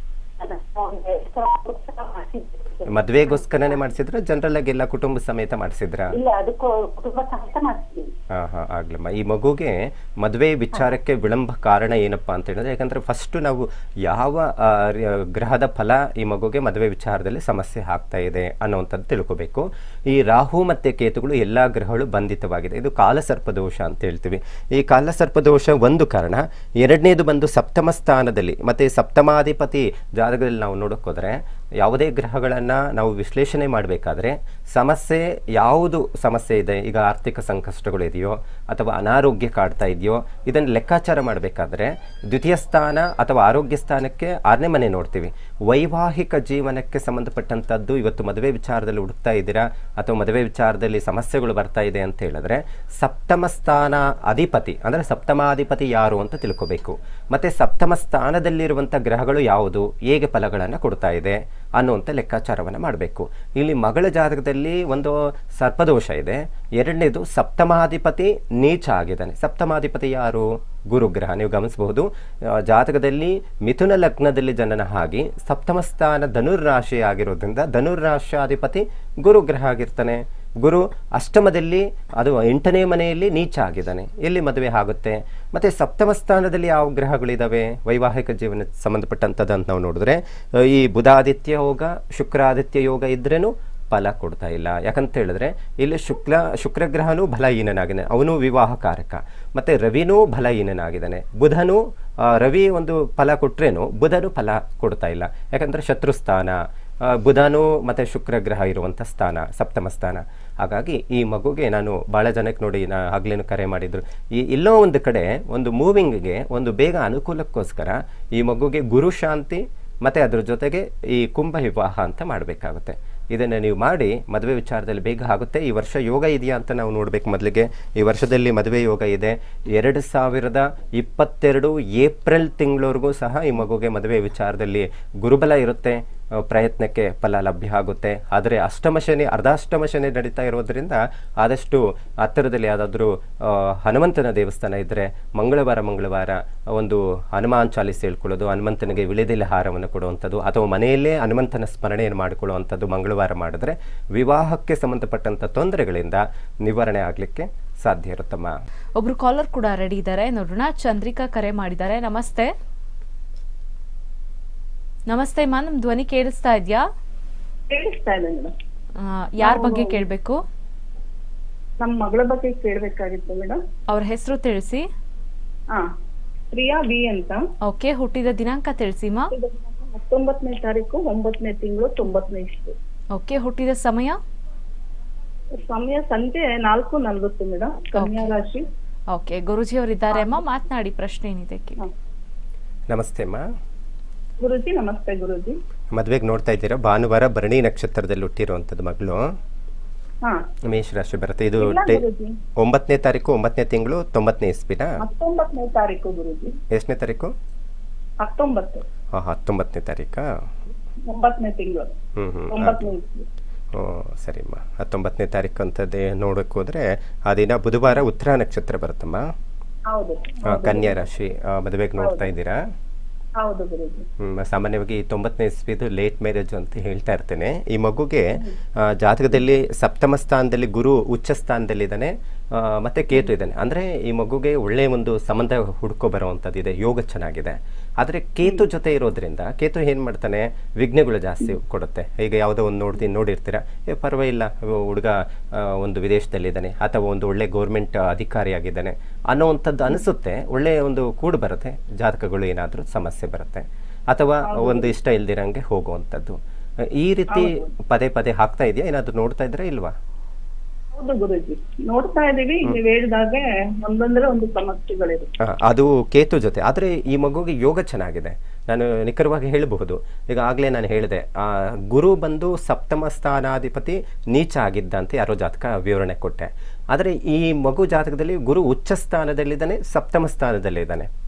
ಅದನ್ನ ಒಂದು ಎರಡು ಸಾವಿರ ಮಾಡಿಸಿದ್ವಿ. ಮದುವೆಗೋಸ್ಕರನೇ ಮಾಡಿಸಿದ್ರ ಜನರಲ್ ಆಗಿ ಎಲ್ಲ ಕುಟುಂಬ ಸಮೇತ ಮಾಡಿಸಿದ್ರಾ ಇಲ್ಲ ಅದಕ್ಕೂ ಕುಟುಂಬ ಸಹಿತ ಮಾಡ್ತೀವಿ ಹಾಂ ಹಾಂ ಆಗ್ಲಮ್ಮ ಈ ಮಗುಗೆ ಮದುವೆ ವಿಚಾರಕ್ಕೆ ವಿಳಂಬ ಕಾರಣ ಏನಪ್ಪಾ ಅಂತ ಹೇಳಿದ್ರೆ ಯಾಕಂದ್ರೆ ಫಸ್ಟ್ ನಾವು ಯಾವ ಆ, ರ- ಗ್ರಹದ ಫಲ ಈ ಮಗುಗೆ ಮದುವೆ ವಿಚಾರದಲ್ಲಿ ಸಮಸ್ಯೆ ಆಗ್ತಾ ಇದೆ ಅನ್ನುವಂಥದ್ದು ತಿಳ್ಕೋಬೇಕು ಈ ರಾಹು ಮತ್ತೆ ಕೇತುಗಳು ಎಲ್ಲ ಗ್ರಹಗಳು ಬಂಧಿತವಾಗಿದೆ ಇದು ಕಾಲಸರ್ಪ ದೋಷ ಅಂತ ಹೇಳ್ತೀವಿ ಈ ಕಾಲಸರ್ಪ ದೋಷ ಒಂದು ಕಾರಣ ಎರಡನೇದು ಬಂದು ಸಪ್ತಮ ಸ್ಥಾನದಲ್ಲಿ ಮತ್ತೆ ಸಪ್ತಮಾಧಿಪತಿ ಜಾತಕದಲ್ಲಿ ನಾವು ನೋಡೋಕೆ ಹೋದ್ರೆ ಯಾವುದೇ ಗ್ರಹಗಳನ್ನು ನಾವು ವಿಶ್ಲೇಷಣೆ ಮಾಡಬೇಕಾದ್ರೆ ಸಮಸ್ಯೆ ಯಾವುದು ಸಮಸ್ಯೆ ಇದೆ ಈಗ ಆರ್ಥಿಕ ಸಂಕಷ್ಟಗಳು ಇದೆಯೋ ಅಥವಾ ಅನಾರೋಗ್ಯ ಕಾಡ್ತಾ ಇದೆಯೋ ಇದನ್ನು ಲೆಕ್ಕಾಚಾರ ಮಾಡಬೇಕಾದ್ರೆ ದ್ವಿತೀಯ ಸ್ಥಾನ ಅಥವಾ ಆರೋಗ್ಯ ಸ್ಥಾನಕ್ಕೆ ಆರನೇ ಮನೆ ನೋಡ್ತೀವಿ ವೈವಾಹಿಕ ಜೀವನಕ್ಕೆ ಸಂಬಂಧಪಟ್ಟಂಥದ್ದು ಇವತ್ತು ಮದುವೆ ವಿಚಾರದಲ್ಲಿ ಹುಡುಕ್ತಾ ಇದ್ದೀರಾ ಅಥವಾ ಮದುವೆ ವಿಚಾರದಲ್ಲಿ ಸಮಸ್ಯೆಗಳು ಬರ್ತಾ ಇದೆ ಅಂತ ಹೇಳಿದ್ರೆ ಸಪ್ತಮ ಸ್ಥಾನ ಅಧಿಪತಿ ಅಂದರೆ ಸಪ್ತಮಾಧಿಪತಿ ಯಾರು ಅಂತ ತಿಳ್ಕೋಬೇಕು ಮತ್ತೆ ಸಪ್ತಮ ಸ್ಥಾನದಲ್ಲಿರುವಂಥ ಗ್ರಹಗಳು ಯಾವುದು ಹೇಗೆ ಫಲಗಳನ್ನು ಕೊಡ್ತಾ ಇದೆ ಅನ್ನುವಂಥ ಲೆಕ್ಕಾಚಾರವನ್ನು ಮಾಡಬೇಕು ಇಲ್ಲಿ ಮಗಳ ಜಾತಕದಲ್ಲಿ ಒಂದು ಸರ್ಪದೋಷ ಇದೆ ಎರಡನೇದು ಸಪ್ತಮಾಧಿಪತಿ ನೀಚ ಆಗಿದ್ದಾನೆ ಸಪ್ತಮಾಧಿಪತಿ ಯಾರು ಗುರುಗ್ರಹ ನೀವು ಗಮನಿಸಬಹುದು ಆ, ಜಾತಕದಲ್ಲಿ ಮಿಥುನ ಲಗ್ನದಲ್ಲಿ ಜನನ ಆಗಿ ಸಪ್ತಮ ಸ್ಥಾನ ಧನುರ್ರಾಶಿ ಆಗಿರೋದ್ರಿಂದ ಧನುರ್ರಾಶಾಧಿಪತಿ ಗುರುಗ್ರಹ ಆಗಿರ್ತಾನೆ ಗುರು ಅಷ್ಟಮದಲ್ಲಿ ಅದು ಎಂಟನೇ ಮನೆಯಲ್ಲಿ ನೀಚ ಆಗಿದ್ದಾನೆ ಎಲ್ಲಿ ಮದುವೆ ಆಗುತ್ತೆ ಮತ್ತೆ ಸಪ್ತಮ ಸ್ಥಾನದಲ್ಲಿ ಯಾವ ಗ್ರಹಗಳಿದಾವೆ ವೈವಾಹಿಕ ಜೀವನ ಸಂಬಂಧಪಟ್ಟಂಥದ್ದು ಅಂತ ನಾವು ನೋಡಿದ್ರೆ ಆ, ಈ ಬುಧಾದಿತ್ಯ ಯೋಗ ಶುಕ್ರಾದಿತ್ಯ ಯೋಗ ಇದ್ರೇನು ಫಲ ಕೊಡ್ತಾ ಇಲ್ಲ ಯಾಕಂತ ಹೇಳಿದ್ರೆ ಇಲ್ಲಿ ಶುಕ್ಲ ಶುಕ್ರಗ್ರಹನೂ ಬಲಹೀನನಾಗಿದ್ದಾನೆ ಅವನು ವಿವಾಹ ಕಾರಕ ಮತ್ತೆ ರವಿನೂ ಬಲಹೀನನಾಗಿದ್ದಾನೆ ಬುಧನು ಆ, ರವಿ ಒಂದು ಫಲ ಕೊಟ್ರೇನು ಬುಧನು ಫಲ ಕೊಡ್ತಾ ಇಲ್ಲ ಯಾಕಂದ್ರೆ ಶತ್ರುಸ್ಥಾನ ಆ, ಬುಧನು ಮತ್ತು ಶುಕ್ರಗ್ರಹ ಇರುವಂಥ ಸ್ಥಾನ ಸಪ್ತಮ ಸ್ಥಾನ ಹಾಗಾಗಿ ಈ ಮಗುಗೆ ನಾನು ಭಾಳ ಜನಕ್ಕೆ ನೋಡಿ ನಾ ಆಗ್ಲೇನು ಕರೆ ಮಾಡಿದ್ರು ಈ ಎಲ್ಲೋ ಒಂದು ಕಡೆ ಒಂದು ಮೂವಿಂಗ್ಗೆ ಒಂದು ಬೇಗ ಅನುಕೂಲಕ್ಕೋಸ್ಕರ ಈ ಮಗುಗೆ ಗುರು ಶಾಂತಿ ಮತ್ತು ಅದ್ರ ಜೊತೆಗೆ ಈ ಕುಂಭ ವಿವಾಹ ಅಂತ ಮಾಡಬೇಕಾಗುತ್ತೆ ಇದನ್ನು ನೀವು ಮಾಡಿ ಮದುವೆ ವಿಚಾರದಲ್ಲಿ ಬೇಗ ಆಗುತ್ತೆ ಈ ವರ್ಷ ಯೋಗ ಇದೆಯಾ ಅಂತ ನಾವು ನೋಡಬೇಕು ಮೊದಲಿಗೆ ಈ ವರ್ಷದಲ್ಲಿ ಮದುವೆ ಯೋಗ ಇದೆ ಎರಡು ಸಾವಿರದ ಇಪ್ಪತ್ತೆರಡು ಏಪ್ರಿಲ್ ತಿಂಗಳವರೆಗೂ ಸಹ ಈ ಮಗುಗೆ ಮದುವೆ ವಿಚಾರದಲ್ಲಿ ಗುರುಬಲ ಇರುತ್ತೆ ಆ, ಪ್ರಯತ್ನಕ್ಕೆ ಫಲ ಲಭ್ಯ ಆಗುತ್ತೆ ಆದರೆ ಅಷ್ಟಮ ಶನಿ ಅರ್ಧಾಷ್ಟಮ ಶನಿ ನಡೀತಾ ಇರೋದ್ರಿಂದ ಆದಷ್ಟು ಹತ್ತಿರದಲ್ಲಿ ಯಾವುದಾದ್ರೂ ಹನುಮಂತನ ದೇವಸ್ಥಾನ ಇದ್ದರೆ ಮಂಗಳವಾರ ಮಂಗಳವಾರ ಒಂದು ಹನುಮಾನ್ ಚಾಲಿಸ್ ಹೇಳ್ಕೊಳ್ಳೋದು ಹನುಮಂತನಿಗೆ ವಿಳೆದೆಲೆ ಹಾರವನ್ನು ಕೊಡುವಂಥದ್ದು ಅಥವಾ ಮನೆಯಲ್ಲೇ ಹನುಮಂತನ ಸ್ಮರಣೆಯನ್ನು ಮಾಡಿಕೊಳ್ಳುವಂಥದ್ದು ಮಂಗಳವಾರ ಮಾಡಿದ್ರೆ ವಿವಾಹಕ್ಕೆ ಸಂಬಂಧಪಟ್ಟಂಥ ತೊಂದರೆಗಳಿಂದ ನಿವಾರಣೆ ಆಗಲಿಕ್ಕೆ ಸಾಧ್ಯ ಇರುತ್ತಮ್ಮ ಒಬ್ರು ಕಾಲರ್ ಕೂಡ ರೆಡಿ ಇದ್ದಾರೆ ನೋಡೋಣ ಚಂದ್ರಿಕಾ ಕರೆ ಮಾಡಿದ್ದಾರೆ ನಮಸ್ತೆ ನಮಸ್ತೆ ಮಾ ನಮ್ ಧ್ವನಿ ಕೇಳಿಸ್ತಾ ಇದ್ಯಾ ಕೇಳಿಸ್ತಾ ಇದೆ ಮೇಡಮ್ ಯಾರ ಬಗ್ಗೆ ಕೇಳಬೇಕು ನಮ್ಮ ಮಗಳ ಬಗ್ಗೆ ಕೇಳ್ಬೇಕಾಗಿತ್ತು ಮೇಡಮ್ ಅವ್ರ ಹೆಸರು ತಿಳಿಸಿ ಹಾ ಪ್ರಿಯಾ ಬಿ ಅಂತ ಓಕೆ ಹುಟ್ಟಿದ ದಿನಾಂಕ ತಿಳಿಸಿ ಮಾ ಹತ್ತೊಂಬತ್ತನೇ ತಾರೀಕು ಒಂಬತ್ತನೇ ತಿಂಗಳು ತೊಂಬತ್ತನೇ ಇಷ್ಟು ಓಕೆ ಹುಟ್ಟಿದ ಸಮಯ ಸಮಯ ಸಂಜೆ ನಾಲ್ಕು ನಲ್ವತ್ತು ಮೇಡಮ್ ಕನ್ಯಾ ರಾಶಿ ಓಕೆ ಗುರುಜಿ ಅವರಿದ್ದಾರೆ ಅಮ್ಮ ಮಾತನಾಡಿ ಪ್ರಶ್ನೆ ಏನಿದೆ ಕೇಳಿ. ನಮಸ್ತೆ ಅಮ್ಮ ಗುರುಜಿ ನಮಸ್ತೆ ಗುರುಜಿ ಮದುವೆಗೆ ನೋಡ್ತಾ ಇದ್ದೀರಾ ಭಾನುವಾರ ಭರಣಿ ನಕ್ಷತ್ರದಲ್ಲಿ ಹುಟ್ಟಿರುವಂಥದ್ದು ಮಗಳು ಹಾ ಮೇಷ ರಾಶಿ ಬರುತ್ತೆ ಇದು ಇಲ್ಲ ಡೇ ಗುರುಜಿ ಒಂಬತ್ತನೇ ತಾರೀಕು ಒಂಬತ್ತನೇ ತಿಂಗಳು ತೊಂಬತ್ತನೇ ಇಸ್ಪಿನ ಹತ್ತೊಂಬತ್ತನೇ ತಾರೀಕು ಗುರುಜಿ ಎಷ್ಟನೇ ತಾರೀಕು ಹತ್ತೊಂಬತ್ತು ಹಾಂ ಹತ್ತೊಂಬತ್ತನೇ ತಾರೀಕಾ ಒಂಬತ್ತನೇ ತಿಂಗಳು ಹ್ಞೂ ಹ್ಞೂ ಒಂಬತ್ತನೇ ಇಸ್ವಿ ಓ ಸರಿಮ್ಮ ಹತ್ತೊಂಬತ್ತನೇ ತಾರೀಕು ಅಂತದ್ದೇ ನೋಡೋಕೆ ಹೋದರೆ ಆ ದಿನ ಬುಧವಾರ ಉತ್ತರ ನಕ್ಷತ್ರ ಬರುತ್ತಮ್ಮ ಹೌದು ಆ, ಕನ್ಯಾ ರಾಶಿ ಆ, ಮದುವೆಗೆ ನೋಡ್ತಾ ಇದ್ದೀರಾ ಹೌದು ಗುರುಜಿ ಹ್ಮ್, ಸಾಮಾನ್ಯವಾಗಿ ಈ ತೊಂಬತ್ತನೇ ಇಸ್ವಿದು ಲೇಟ್ ಮ್ಯಾರೇಜ್ ಅಂತ ಹೇಳ್ತಾ ಇರ್ತೇನೆ ಈ ಮಗುಗೆ ಆ, ಜಾತಕದಲ್ಲಿ ಸಪ್ತಮ ಸ್ಥಾನದಲ್ಲಿ ಗುರು ಉಚ್ಚ ಸ್ಥಾನದಲ್ಲಿದ್ದಾನೆ ಆ, ಮತ್ತೆ ಕೇತು ಇದ್ದಾನೆ ಅಂದರೆ ಈ ಮಗುಗೆ ಒಳ್ಳೆಯ ಒಂದು ಸಂಬಂಧ ಹುಡ್ಕೊ ಬರುವಂಥದ್ದು ಇದೆ ಯೋಗ ಚೆನ್ನಾಗಿದೆ ಆದರೆ ಕೇತು ಜೊತೆ ಇರೋದ್ರಿಂದ ಕೇತು ಏನು ಮಾಡ್ತಾನೆ ವಿಘ್ನಗಳು ಜಾಸ್ತಿ ಕೊಡುತ್ತೆ ಈಗ ಯಾವುದೋ ಒಂದು ನೋಡ್ತೀನಿ ನೋಡಿರ್ತೀರ ಏ ಪರವಾಗಿಲ್ಲ ಹುಡುಗ ಒಂದು ವಿದೇಶದಲ್ಲಿದ್ದಾನೆ ಅಥವಾ ಒಂದು ಒಳ್ಳೆ ಗೌರ್ಮೆಂಟ್ ಅಧಿಕಾರಿಯಾಗಿದ್ದಾನೆ ಅನ್ನೋವಂಥದ್ದು ಅನಿಸುತ್ತೆ ಒಳ್ಳೆಯ ಒಂದು ಕೂಡು ಬರುತ್ತೆ ಜಾತಕಗಳು ಏನಾದರೂ ಸಮಸ್ಯೆ ಬರುತ್ತೆ ಅಥವಾ ಒಂದು ಇಷ್ಟ ಇಲ್ದಿರಂಗೆ ಹೋಗುವಂಥದ್ದು ಈ ರೀತಿ ಪದೇ ಪದೇ ಹಾಕ್ತಾ ಇದೆಯಾ ಏನಾದರೂ ನೋಡ್ತಾ ಇದ್ರೆ ಇಲ್ವಾ ಹೌದು ಗುರುಜಿ ನೋಡ್ತಾ ಇದೀವಿ ನೀವ್ ಹೇಳಿದಾಗೆ ಒಂದೊಂದ್ರೆ ಒಂದು ಸಮಸ್ಯೆಗಳಿರುತ್ತೆ ಆ, ಅದು ಕೇತು ಜೊತೆ ಆದರೆ ಈ ಮಗುಗೆ ಯೋಗ ಚೆನ್ನಾಗಿದೆ ನಾನು ನಿಖರವಾಗಿ ಹೇಳಬಹುದು ಈಗ ಆಗಲೇ ನಾನು ಹೇಳಿದೆ ಆ, ಗುರು ಬಂದು ಸಪ್ತಮ ಸ್ಥಾನಾಧಿಪತಿ ನೀಚ ಆಗಿದ್ದ ಅಂತ ಯಾರೋ ಜಾತಕ ವಿವರಣೆ ಕೊಟ್ಟೆ ಆದರೆ ಈ ಮಗು ಜಾತಕದಲ್ಲಿ ಗುರು ಉಚ್ಚ ಸ್ಥಾನದಲ್ಲಿದ್ದಾನೆ ಸಪ್ತಮ ಸ್ಥಾನದಲ್ಲಿದ್ದಾನೆ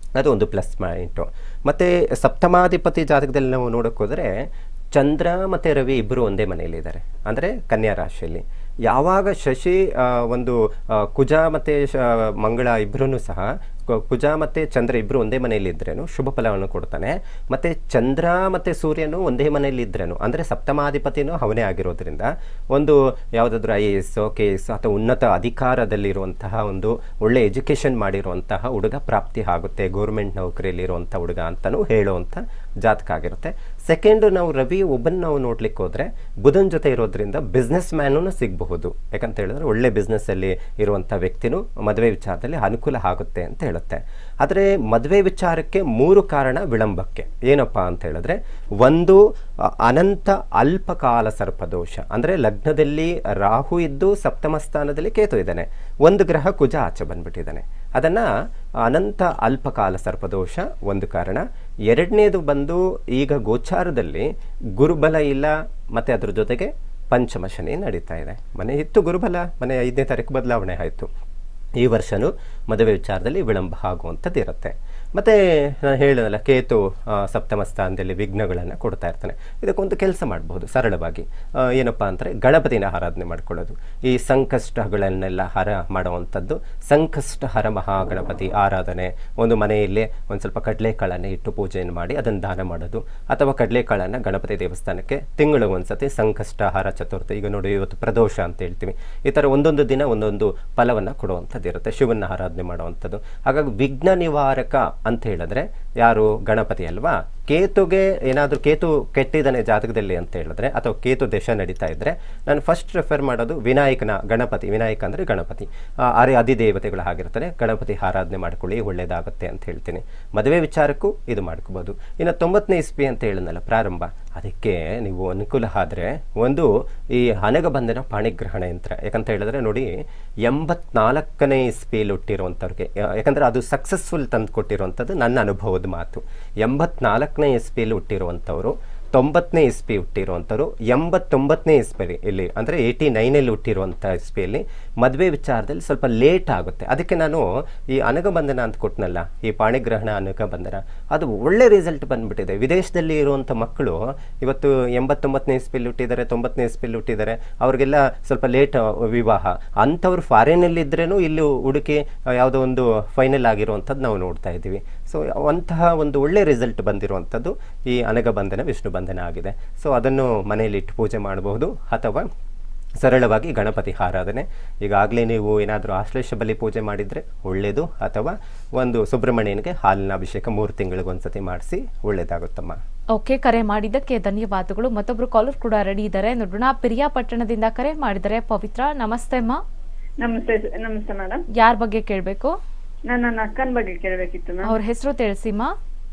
ಅದು ಒಂದು ಪ್ಲಸ್ ಪಾಯಿಂಟು ಮತ್ತು ಸಪ್ತಮಾಧಿಪತಿ ಜಾತಕದಲ್ಲಿ ನಾವು ನೋಡೋಕೆ ಹೋದರೆ ಚಂದ್ರ ಮತ್ತು ರವಿ ಇಬ್ಬರು ಒಂದೇ ಮನೆಯಲ್ಲಿದ್ದಾರೆ ಅಂದರೆ ಕನ್ಯಾ ರಾಶಿಯಲ್ಲಿ ಯಾವಾಗ ಶಶಿ ಆ, ಒಂದು ಆ, ಕುಜ ಮತ್ತು ಶ ಮಂಗಳ ಇಬ್ಬರೂ ಸಹ ಕು- ಕುಜ ಮತ್ತು ಚಂದ್ರ ಇಬ್ಬರು ಒಂದೇ ಮನೆಯಲ್ಲಿ ಇದ್ರೇನು ಶುಭ ಫಲವನ್ನು ಕೊಡ್ತಾನೆ ಮತ್ತು ಚಂದ್ರ ಮತ್ತು ಸೂರ್ಯನು ಒಂದೇ ಮನೆಯಲ್ಲಿ ಇದ್ರೇನು ಅಂದರೆ ಸಪ್ತಮಾಧಿಪತಿನೂ ಅವನೇ ಆಗಿರೋದ್ರಿಂದ ಒಂದು ಯಾವುದಾದ್ರೂ I A S K S ಅಥವಾ ಉನ್ನತ ಅಧಿಕಾರದಲ್ಲಿರುವಂತಹ ಒಂದು ಒಳ್ಳೆ ಎಜುಕೇಷನ್ ಮಾಡಿರುವಂತಹ ಹುಡುಗ ಪ್ರಾಪ್ತಿ ಆಗುತ್ತೆ ಗೌರ್ಮೆಂಟ್ ನೌಕರಿಯಲ್ಲಿರುವಂಥ ಹುಡುಗ ಅಂತಲೂ ಹೇಳುವಂಥ ಜಾತಕ ಆಗಿರುತ್ತೆ ಸೆಕೆಂಡು ನಾವು ರವಿ ಒಬ್ಬನ ನಾವು ನೋಡ್ಲಿಕ್ಕೆ ಹೋದರೆ ಬುಧನ್ ಜೊತೆ ಇರೋದ್ರಿಂದ ಬಿಸ್ನೆಸ್ ಮ್ಯಾನೂ ಸಿಗಬಹುದು ಯಾಕಂತ ಹೇಳಿದ್ರೆ ಒಳ್ಳೆ ಬಿಸ್ನೆಸ್ಸಲ್ಲಿ ಇರುವಂಥ ವ್ಯಕ್ತಿನೂ ಮದುವೆ ವಿಚಾರದಲ್ಲಿ ಅನುಕೂಲ ಆಗುತ್ತೆ ಅಂತ ಹೇಳುತ್ತೆ ಆದರೆ ಮದುವೆ ವಿಚಾರಕ್ಕೆ ಮೂರು ಕಾರಣ ವಿಳಂಬಕ್ಕೆ ಏನಪ್ಪ ಅಂತ ಹೇಳಿದ್ರೆ ಒಂದು ಅ, ಅನಂತ ಅಲ್ಪಕಾಲ ಸರ್ಪದೋಷ ಅಂದರೆ ಲಗ್ನದಲ್ಲಿ ರಾಹು ಇದ್ದು ಸಪ್ತಮ ಸ್ಥಾನದಲ್ಲಿ ಕೇತು ಇದ್ದಾನೆ ಒಂದು ಗ್ರಹ ಕುಜ ಆಚೆ ಬಂದ್ಬಿಟ್ಟಿದ್ದಾನೆ ಅದನ್ನು ಅನಂತ ಅಲ್ಪಕಾಲ ಸರ್ಪದೋಷ ಒಂದು ಕಾರಣ ಎರಡನೇದು ಬಂದು ಈಗ ಗೋಚಾರದಲ್ಲಿ ಗುರುಬಲ ಇಲ್ಲ ಮತ್ತು ಅದ್ರ ಜೊತೆಗೆ ಪಂಚಮ ಶನಿ ನಡೀತಾ ಇದೆ ಮನೆ ಇತ್ತು ಗುರುಬಲ ಮನೆ ಐದನೇ ತಾರೀಕು ಬದಲಾವಣೆ ಆಯಿತು ಈ ವರ್ಷನೂ ಮದುವೆ ವಿಚಾರದಲ್ಲಿ ವಿಳಂಬ ಆಗುವಂಥದ್ದು ಇರುತ್ತೆ ಮತ್ತು ನಾನು ಹೇಳಿದಲ್ಲ ಕೇತು ಆ, ಸಪ್ತಮ ಸ್ಥಾನದಲ್ಲಿ ವಿಘ್ನಗಳನ್ನು ಕೊಡ್ತಾ ಇರ್ತಾನೆ ಇದಕ್ಕೊಂದು ಕೆಲಸ ಮಾಡಬಹುದು ಸರಳವಾಗಿ ಆ, ಏನಪ್ಪ ಅಂದರೆ ಗಣಪತಿನ ಆರಾಧನೆ ಮಾಡ್ಕೊಳ್ಳೋದು ಈ ಸಂಕಷ್ಟಗಳನ್ನೆಲ್ಲ ಹರ ಮಾಡುವಂಥದ್ದು ಸಂಕಷ್ಟ ಹರ ಮಹಾಗಣಪತಿ ಆರಾಧನೆ ಒಂದು ಮನೆಯಲ್ಲೇ ಒಂದು ಸ್ವಲ್ಪ ಕಡಲೆಕಾಳನ್ನು ಇಟ್ಟು ಪೂಜೆಯನ್ನು ಮಾಡಿ ಅದನ್ನು ದಾನ ಮಾಡೋದು ಅಥವಾ ಕಡಲೆಕಾಳನ್ನು ಗಣಪತಿ ದೇವಸ್ಥಾನಕ್ಕೆ ತಿಂಗಳಿಗೆ ಒಂದ್ಸತಿ ಸಂಕಷ್ಟ ಹರ ಚತುರ್ಥಿ ಈಗ ನೋಡಿ ಇವತ್ತು ಪ್ರದೋಷ ಅಂತ ಹೇಳ್ತೀವಿ ಈ ಥರ ಒಂದೊಂದು ದಿನ ಒಂದೊಂದು ಫಲವನ್ನು ಕೊಡುವಂಥದ್ದು ಇರುತ್ತೆ ಶಿವನ ಆರಾಧನೆ ಮಾಡುವಂಥದ್ದು ಹಾಗಾಗಿ ವಿಘ್ನ ನಿವಾರಕ ಅಂತ ಹೇಳಿದ್ರೆ ಯಾರು ಗಣಪತಿ ಅಲ್ವಾ ಕೇತುಗೆ ಏನಾದರೂ ಕೇತು ಕೆಟ್ಟಿದ್ದಾನೆ ಜಾತಕದಲ್ಲಿ ಅಂತ ಹೇಳಿದ್ರೆ ಅಥವಾ ಕೇತು ದೇಶ ನಡೀತಾ ಇದ್ದರೆ ನಾನು ಫಸ್ಟ್ ರೆಫರ್ ಮಾಡೋದು ವಿನಾಯಕನ ಗಣಪತಿ ವಿನಾಯಕ ಅಂದರೆ ಗಣಪತಿ ಆ, ಅರೆ ಅಧಿದೇವತೆಗಳು ಆಗಿರ್ತಾರೆ ಗಣಪತಿ ಆರಾಧನೆ ಮಾಡ್ಕೊಳ್ಳಿ ಒಳ್ಳೆಯದಾಗುತ್ತೆ ಅಂತ ಹೇಳ್ತೀನಿ ಮದುವೆ ವಿಚಾರಕ್ಕೂ ಇದು ಮಾಡ್ಕೋಬೋದು ಇನ್ನು ತೊಂಬತ್ತನೇ ಇಸ್ಪಿ ಅಂತ ಹೇಳಿದ್ನಲ್ಲ ಪ್ರಾರಂಭ ಅದಕ್ಕೆ ನೀವು ಅನುಕೂಲ ಆದರೆ ಒಂದು ಈ ಹನಗ ಬಂಧನ ಪಾಣಿಗ್ರಹಣ ಯಂತ್ರ ಯಾಕಂತ ಹೇಳಿದ್ರೆ ನೋಡಿ ಎಂಬತ್ನಾಲ್ಕನೇ ಇಸ್ಪಿಯಲ್ಲಿ ಹುಟ್ಟಿರುವಂಥವ್ರಿಗೆ ಯಾ- ಯಾಕಂದ್ರೆ ಅದು ಸಕ್ಸಸ್ಫುಲ್ ತಂದು ಕೊಟ್ಟಿರುವಂಥದ್ದು ನನ್ನ ಅನುಭವದ ಮಾತು ಎಂಬತ್ನಾಲ್ಕನೇ ಇಸ್ಪಿಯಲ್ಲಿ ಹುಟ್ಟಿರುವಂಥವ್ರು ತೊಂಬತ್ತನೇ ಇಸ್ಪಿ ಹುಟ್ಟಿರುವಂಥವ್ರು ಎಂಬತ್ತೊಂಬತ್ತನೇ ಇಸ್ಪಿ ಇಲ್ಲಿ ಅಂದರೆ ಏಯ್ಟಿ ನೈನಲ್ಲಿ ಹುಟ್ಟಿರುವಂಥ ಇಸ್ಪಿಯಲ್ಲಿ ಮದುವೆ ವಿಚಾರದಲ್ಲಿ ಸ್ವಲ್ಪ ಲೇಟ್ ಆಗುತ್ತೆ ಅದಕ್ಕೆ ನಾನು ಈ ಅನಗಬಂಧನ ಅಂತ ಕೊಟ್ಟನಲ್ಲ ಈ ಪಾಣಿಗ್ರಹಣ ಅನಗಬಂಧನ ಅದು ಒಳ್ಳೆ ರಿಸಲ್ಟ್ ಬಂದ್ಬಿಟ್ಟಿದೆ ವಿದೇಶದಲ್ಲಿ ಇರುವಂಥ ಮಕ್ಕಳು ಇವತ್ತು ಎಂಬತ್ತೊಂಬತ್ತನೇ ಇಸ್ಪಿಯಲ್ಲಿ ಹುಟ್ಟಿದ್ದಾರೆ ತೊಂಬತ್ತನೇ ಇಸ್ಪಿಯಲ್ಲಿ ಹುಟ್ಟಿದ್ದಾರೆ ಅವ್ರಿಗೆಲ್ಲ ಸ್ವಲ್ಪ ಲೇಟ್ ವಿವಾಹ ಅಂಥವ್ರು ಫಾರಿನಲ್ಲಿ ಇದ್ರೇನು ಇಲ್ಲಿ ಹುಡುಕಿ ಆ, ಯಾವುದೋ ಒಂದು ಫೈನಲ್ ಆಗಿರುವಂಥದ್ದು ನಾವು ನೋಡ್ತಾ ಇದ್ದೀವಿ ಸೊ ಅಂತಹ ಒಂದು ಒಳ್ಳೆ ರಿಸಲ್ಟ್ ಬಂದಿರುವಂಥದ್ದು ಈ ಅನಗಬಂಧನ ವಿಷ್ಣು ಬಂಧನ ಆಗಿದೆ ಸೊ ಅದನ್ನು ಮನೆಯಲ್ಲಿ ಇಟ್ಟು ಪೂಜೆ ಮಾಡಬಹುದು ಅಥವಾ ಸರಳವಾಗಿ ಗಣಪತಿ ಆರಾಧನೆ ಈಗಾಗಲೇ ನೀವು ಏನಾದರೂ ಆಶ್ಲೇಷ ಬಲಿ ಪೂಜೆ ಮಾಡಿದರೆ ಒಳ್ಳೆಯದು ಅಥವಾ ಒಂದು ಸುಬ್ರಹ್ಮಣ್ಯನಿಗೆ ಹಾಲಿನ ಅಭಿಷೇಕ ಮೂರು ತಿಂಗಳಿಗೊಂದ್ಸತಿ ಮಾಡಿಸಿ ಒಳ್ಳೆಯದಾಗುತ್ತಮ್ಮ ಓಕೆ ಕರೆ ಮಾಡಿದ್ದಕ್ಕೆ ಧನ್ಯವಾದಗಳು ಮತ್ತೊಬ್ರು ಕಾಲರ್ ಕೂಡ ರೆಡಿ ಇದ್ದಾರೆ ನೋಡೋಣ ಪಿರಿಯಾಪಟ್ಟಣದಿಂದ ಕರೆ ಮಾಡಿದ್ದಾರೆ ಪವಿತ್ರ ನಮಸ್ತೆ ಅಮ್ಮ ನಮಸ್ತೆ ನಮಸ್ತೆ ಮೇಡಮ್ ಯಾರ ಬಗ್ಗೆ ಕೇಳಬೇಕು ನಾನು ನನ್ನ ಅಕ್ಕನ ಬಗ್ಗೆ ಕೇಳಬೇಕಿತ್ತು ಮ್ಯಾಮ್ ಅವ್ರ ಹೆಸರು ತಿಳಿಸಿಮ್ಮ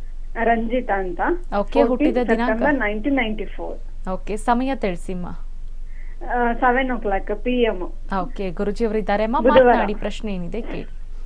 ರಂಜಿತಾ ಅಂತ Okay, ಹುಟ್ಟಿದ ದಿನಾಂಕ? ನೈನ್ಟೀನ್ ನೈನ್ಟಿ ಫೋರ್ ಓಕೆ ಸಮಯ ತಿಳಿಸಿಮ್ಮ seven o'clock P M okay Guruji ಅವರಿದ್ದಾರೆ ಅಮ್ಮ ಬುಧವಾರ. ಮಾತನಾಡಿ ಪ್ರಶ್ನೆ ಏನಿದೆ ಕೇಳಿ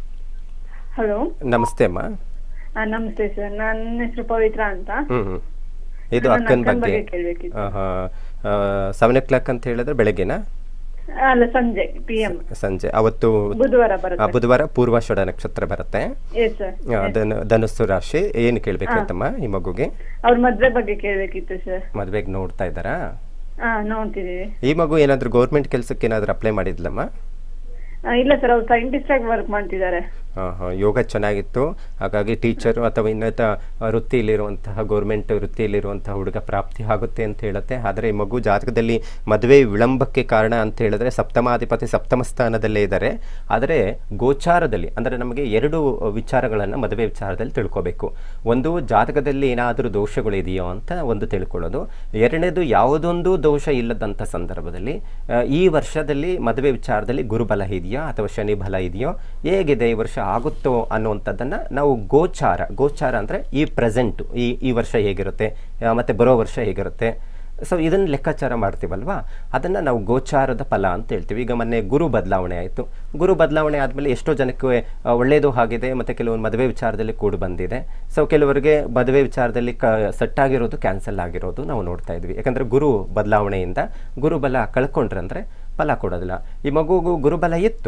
ಹಲೋ ನಮಸ್ತೆ ಅಮ್ಮ ನಮಸ್ತೆ ಸರ್ ನನ್ನ ಹೆಸರು ಪವಿತ್ರ ಅಂತ ಹ್ಞೂ ಹ್ಞೂ ಇದು ನನ್ನ ಅಕ್ಕನ ಅಕ್ಕನ ಬಗ್ಗೆ ಬಗ್ಗೆ ಕೇಳ್ಬೇಕಿತ್ತು. ಸೆವೆನ್ ಓ ಕ್ಲಾಕ್ ಅಂತ ಹೇಳಿದ್ರೆ ಬೆಳಗ್ಗೆನಾ ಅಲ್ಲ ಸಂಜೆ ಪಿ ಎಂ ಸಂಜೆ ಅವತ್ತು ಬುಧವಾರ ಆ, ಬರುತ್ತೆ ಬುಧವಾರ ಪೂರ್ವಾಷಾಢ ನಕ್ಷತ್ರ ಬರುತ್ತೆ ಎಸ್ ಸರ್ ಆ, ಧನು ಧನುಸ್ಸು ರಾಶಿ ಏನು ಕೇಳಬೇಕಾಯ್ತಮ್ಮ ಈ ಮಗುಗೆ ಅವ್ರ ಮದ್ವೆ ಬಗ್ಗೆ ಕೇಳ್ಬೇಕಿತ್ತು ಸರ್ ಮದುವೆಗೆ ನೋಡ್ತಾ ಇದ್ದಾರಾ ಹಾ ನೋಡ್ತಿದೀವಿ ಈ ಮಗು ಏನಾದರೂ ಗೌರ್ಮೆಂಟ್ ಕೆಲಸಕ್ಕೆ ಏನಾದರೂ ಅಪ್ಲೈ ಮಾಡಿದ್ಲಮ್ಮ ಆ, ಇಲ್ಲ ಸರ್ ಅವ್ರು ಸೈಂಟಿಸ್ಟ್ ಆಗಿ ವರ್ಕ್ ಮಾಡ್ತಿದ್ದಾರೆ ಹಾಂ ಹಾಂ ಯೋಗ ಚೆನ್ನಾಗಿತ್ತು ಹಾಗಾಗಿ ಟೀಚರು ಅಥವಾ ಇನ್ನಿತ ವೃತ್ತಿಯಲ್ಲಿರುವಂತಹ ಗೌರ್ಮೆಂಟ್ ವೃತ್ತಿಯಲ್ಲಿರುವಂತಹ ಹುಡುಗ ಪ್ರಾಪ್ತಿ ಆಗುತ್ತೆ ಅಂತ ಹೇಳುತ್ತೆ ಆದರೆ ಈ ಮಗು ಜಾತಕದಲ್ಲಿ ಮದುವೆ ವಿಳಂಬಕ್ಕೆ ಕಾರಣ ಅಂತ ಹೇಳಿದ್ರೆ ಸಪ್ತಮಾಧಿಪತಿ ಸಪ್ತಮ ಸ್ಥಾನದಲ್ಲೇ ಇದ್ದಾರೆ ಆದರೆ ಗೋಚಾರದಲ್ಲಿ ಅಂದರೆ ನಮಗೆ ಎರಡು ವಿಚಾರಗಳನ್ನು ಮದುವೆ ವಿಚಾರದಲ್ಲಿ ತಿಳ್ಕೋಬೇಕು ಒಂದು ಜಾತಕದಲ್ಲಿ ಏನಾದರೂ ದೋಷಗಳಿದೆಯೋ ಅಂತ ಒಂದು ತಿಳ್ಕೊಳ್ಳೋದು ಎರಡನೇದು ಯಾವುದೊಂದು ದೋಷ ಇಲ್ಲದಂಥ ಸಂದರ್ಭದಲ್ಲಿ ಆ, ಈ ವರ್ಷದಲ್ಲಿ ಮದುವೆ ವಿಚಾರದಲ್ಲಿ ಗುರುಬಲ ಇದೆಯಾ ಅಥವಾ ಶನಿ ಬಲ ಇದೆಯೋ ಹೇಗಿದೆ ಈ ವರ್ಷ ಆಗುತ್ತೋ ಅನ್ನುವಂಥದ್ದನ್ನು ನಾವು ಗೋಚಾರ ಗೋಚಾರ ಅಂದರೆ ಈ ಪ್ರೆಸೆಂಟು ಈ ಈ ವರ್ಷ ಹೇಗಿರುತ್ತೆ ಆ, ಮತ್ತೆ ಬರೋ ವರ್ಷ ಹೇಗಿರುತ್ತೆ ಸೊ ಇದನ್ನು ಲೆಕ್ಕಾಚಾರ ಮಾಡ್ತೀವಲ್ವಾ ಅದನ್ನು ನಾವು ಗೋಚಾರದ ಫಲ ಅಂತ ಹೇಳ್ತೀವಿ ಈಗ ಮೊನ್ನೆ ಗುರು ಬದಲಾವಣೆ ಆಯಿತು ಗುರು ಬದಲಾವಣೆ ಆದಮೇಲೆ ಎಷ್ಟೋ ಜನಕ್ಕೆ ಆ, ಒಳ್ಳೆಯದು ಆಗಿದೆ ಮತ್ತು ಕೆಲವೊಂದು ಮದುವೆ ವಿಚಾರದಲ್ಲಿ ಕೂಡ ಬಂದಿದೆ ಸೊ ಕೆಲವರಿಗೆ ಮದುವೆ ವಿಚಾರದಲ್ಲಿ ಕ ಸೆಟ್ ಆಗಿರೋದು ಕ್ಯಾನ್ಸಲ್ ಆಗಿರೋದು ನಾವು ನೋಡ್ತಾ ಇದ್ವಿ ಯಾಕಂದರೆ ಗುರು ಬದಲಾವಣೆಯಿಂದ ಗುರುಬಲ ಕಳ್ಕೊಂಡ್ರಂದ್ರೆ ಫಲ ಕೊಡೋದಿಲ್ಲ ಈ ಮಗುಗೂ ಗುರುಬಲ ಇತ್ತು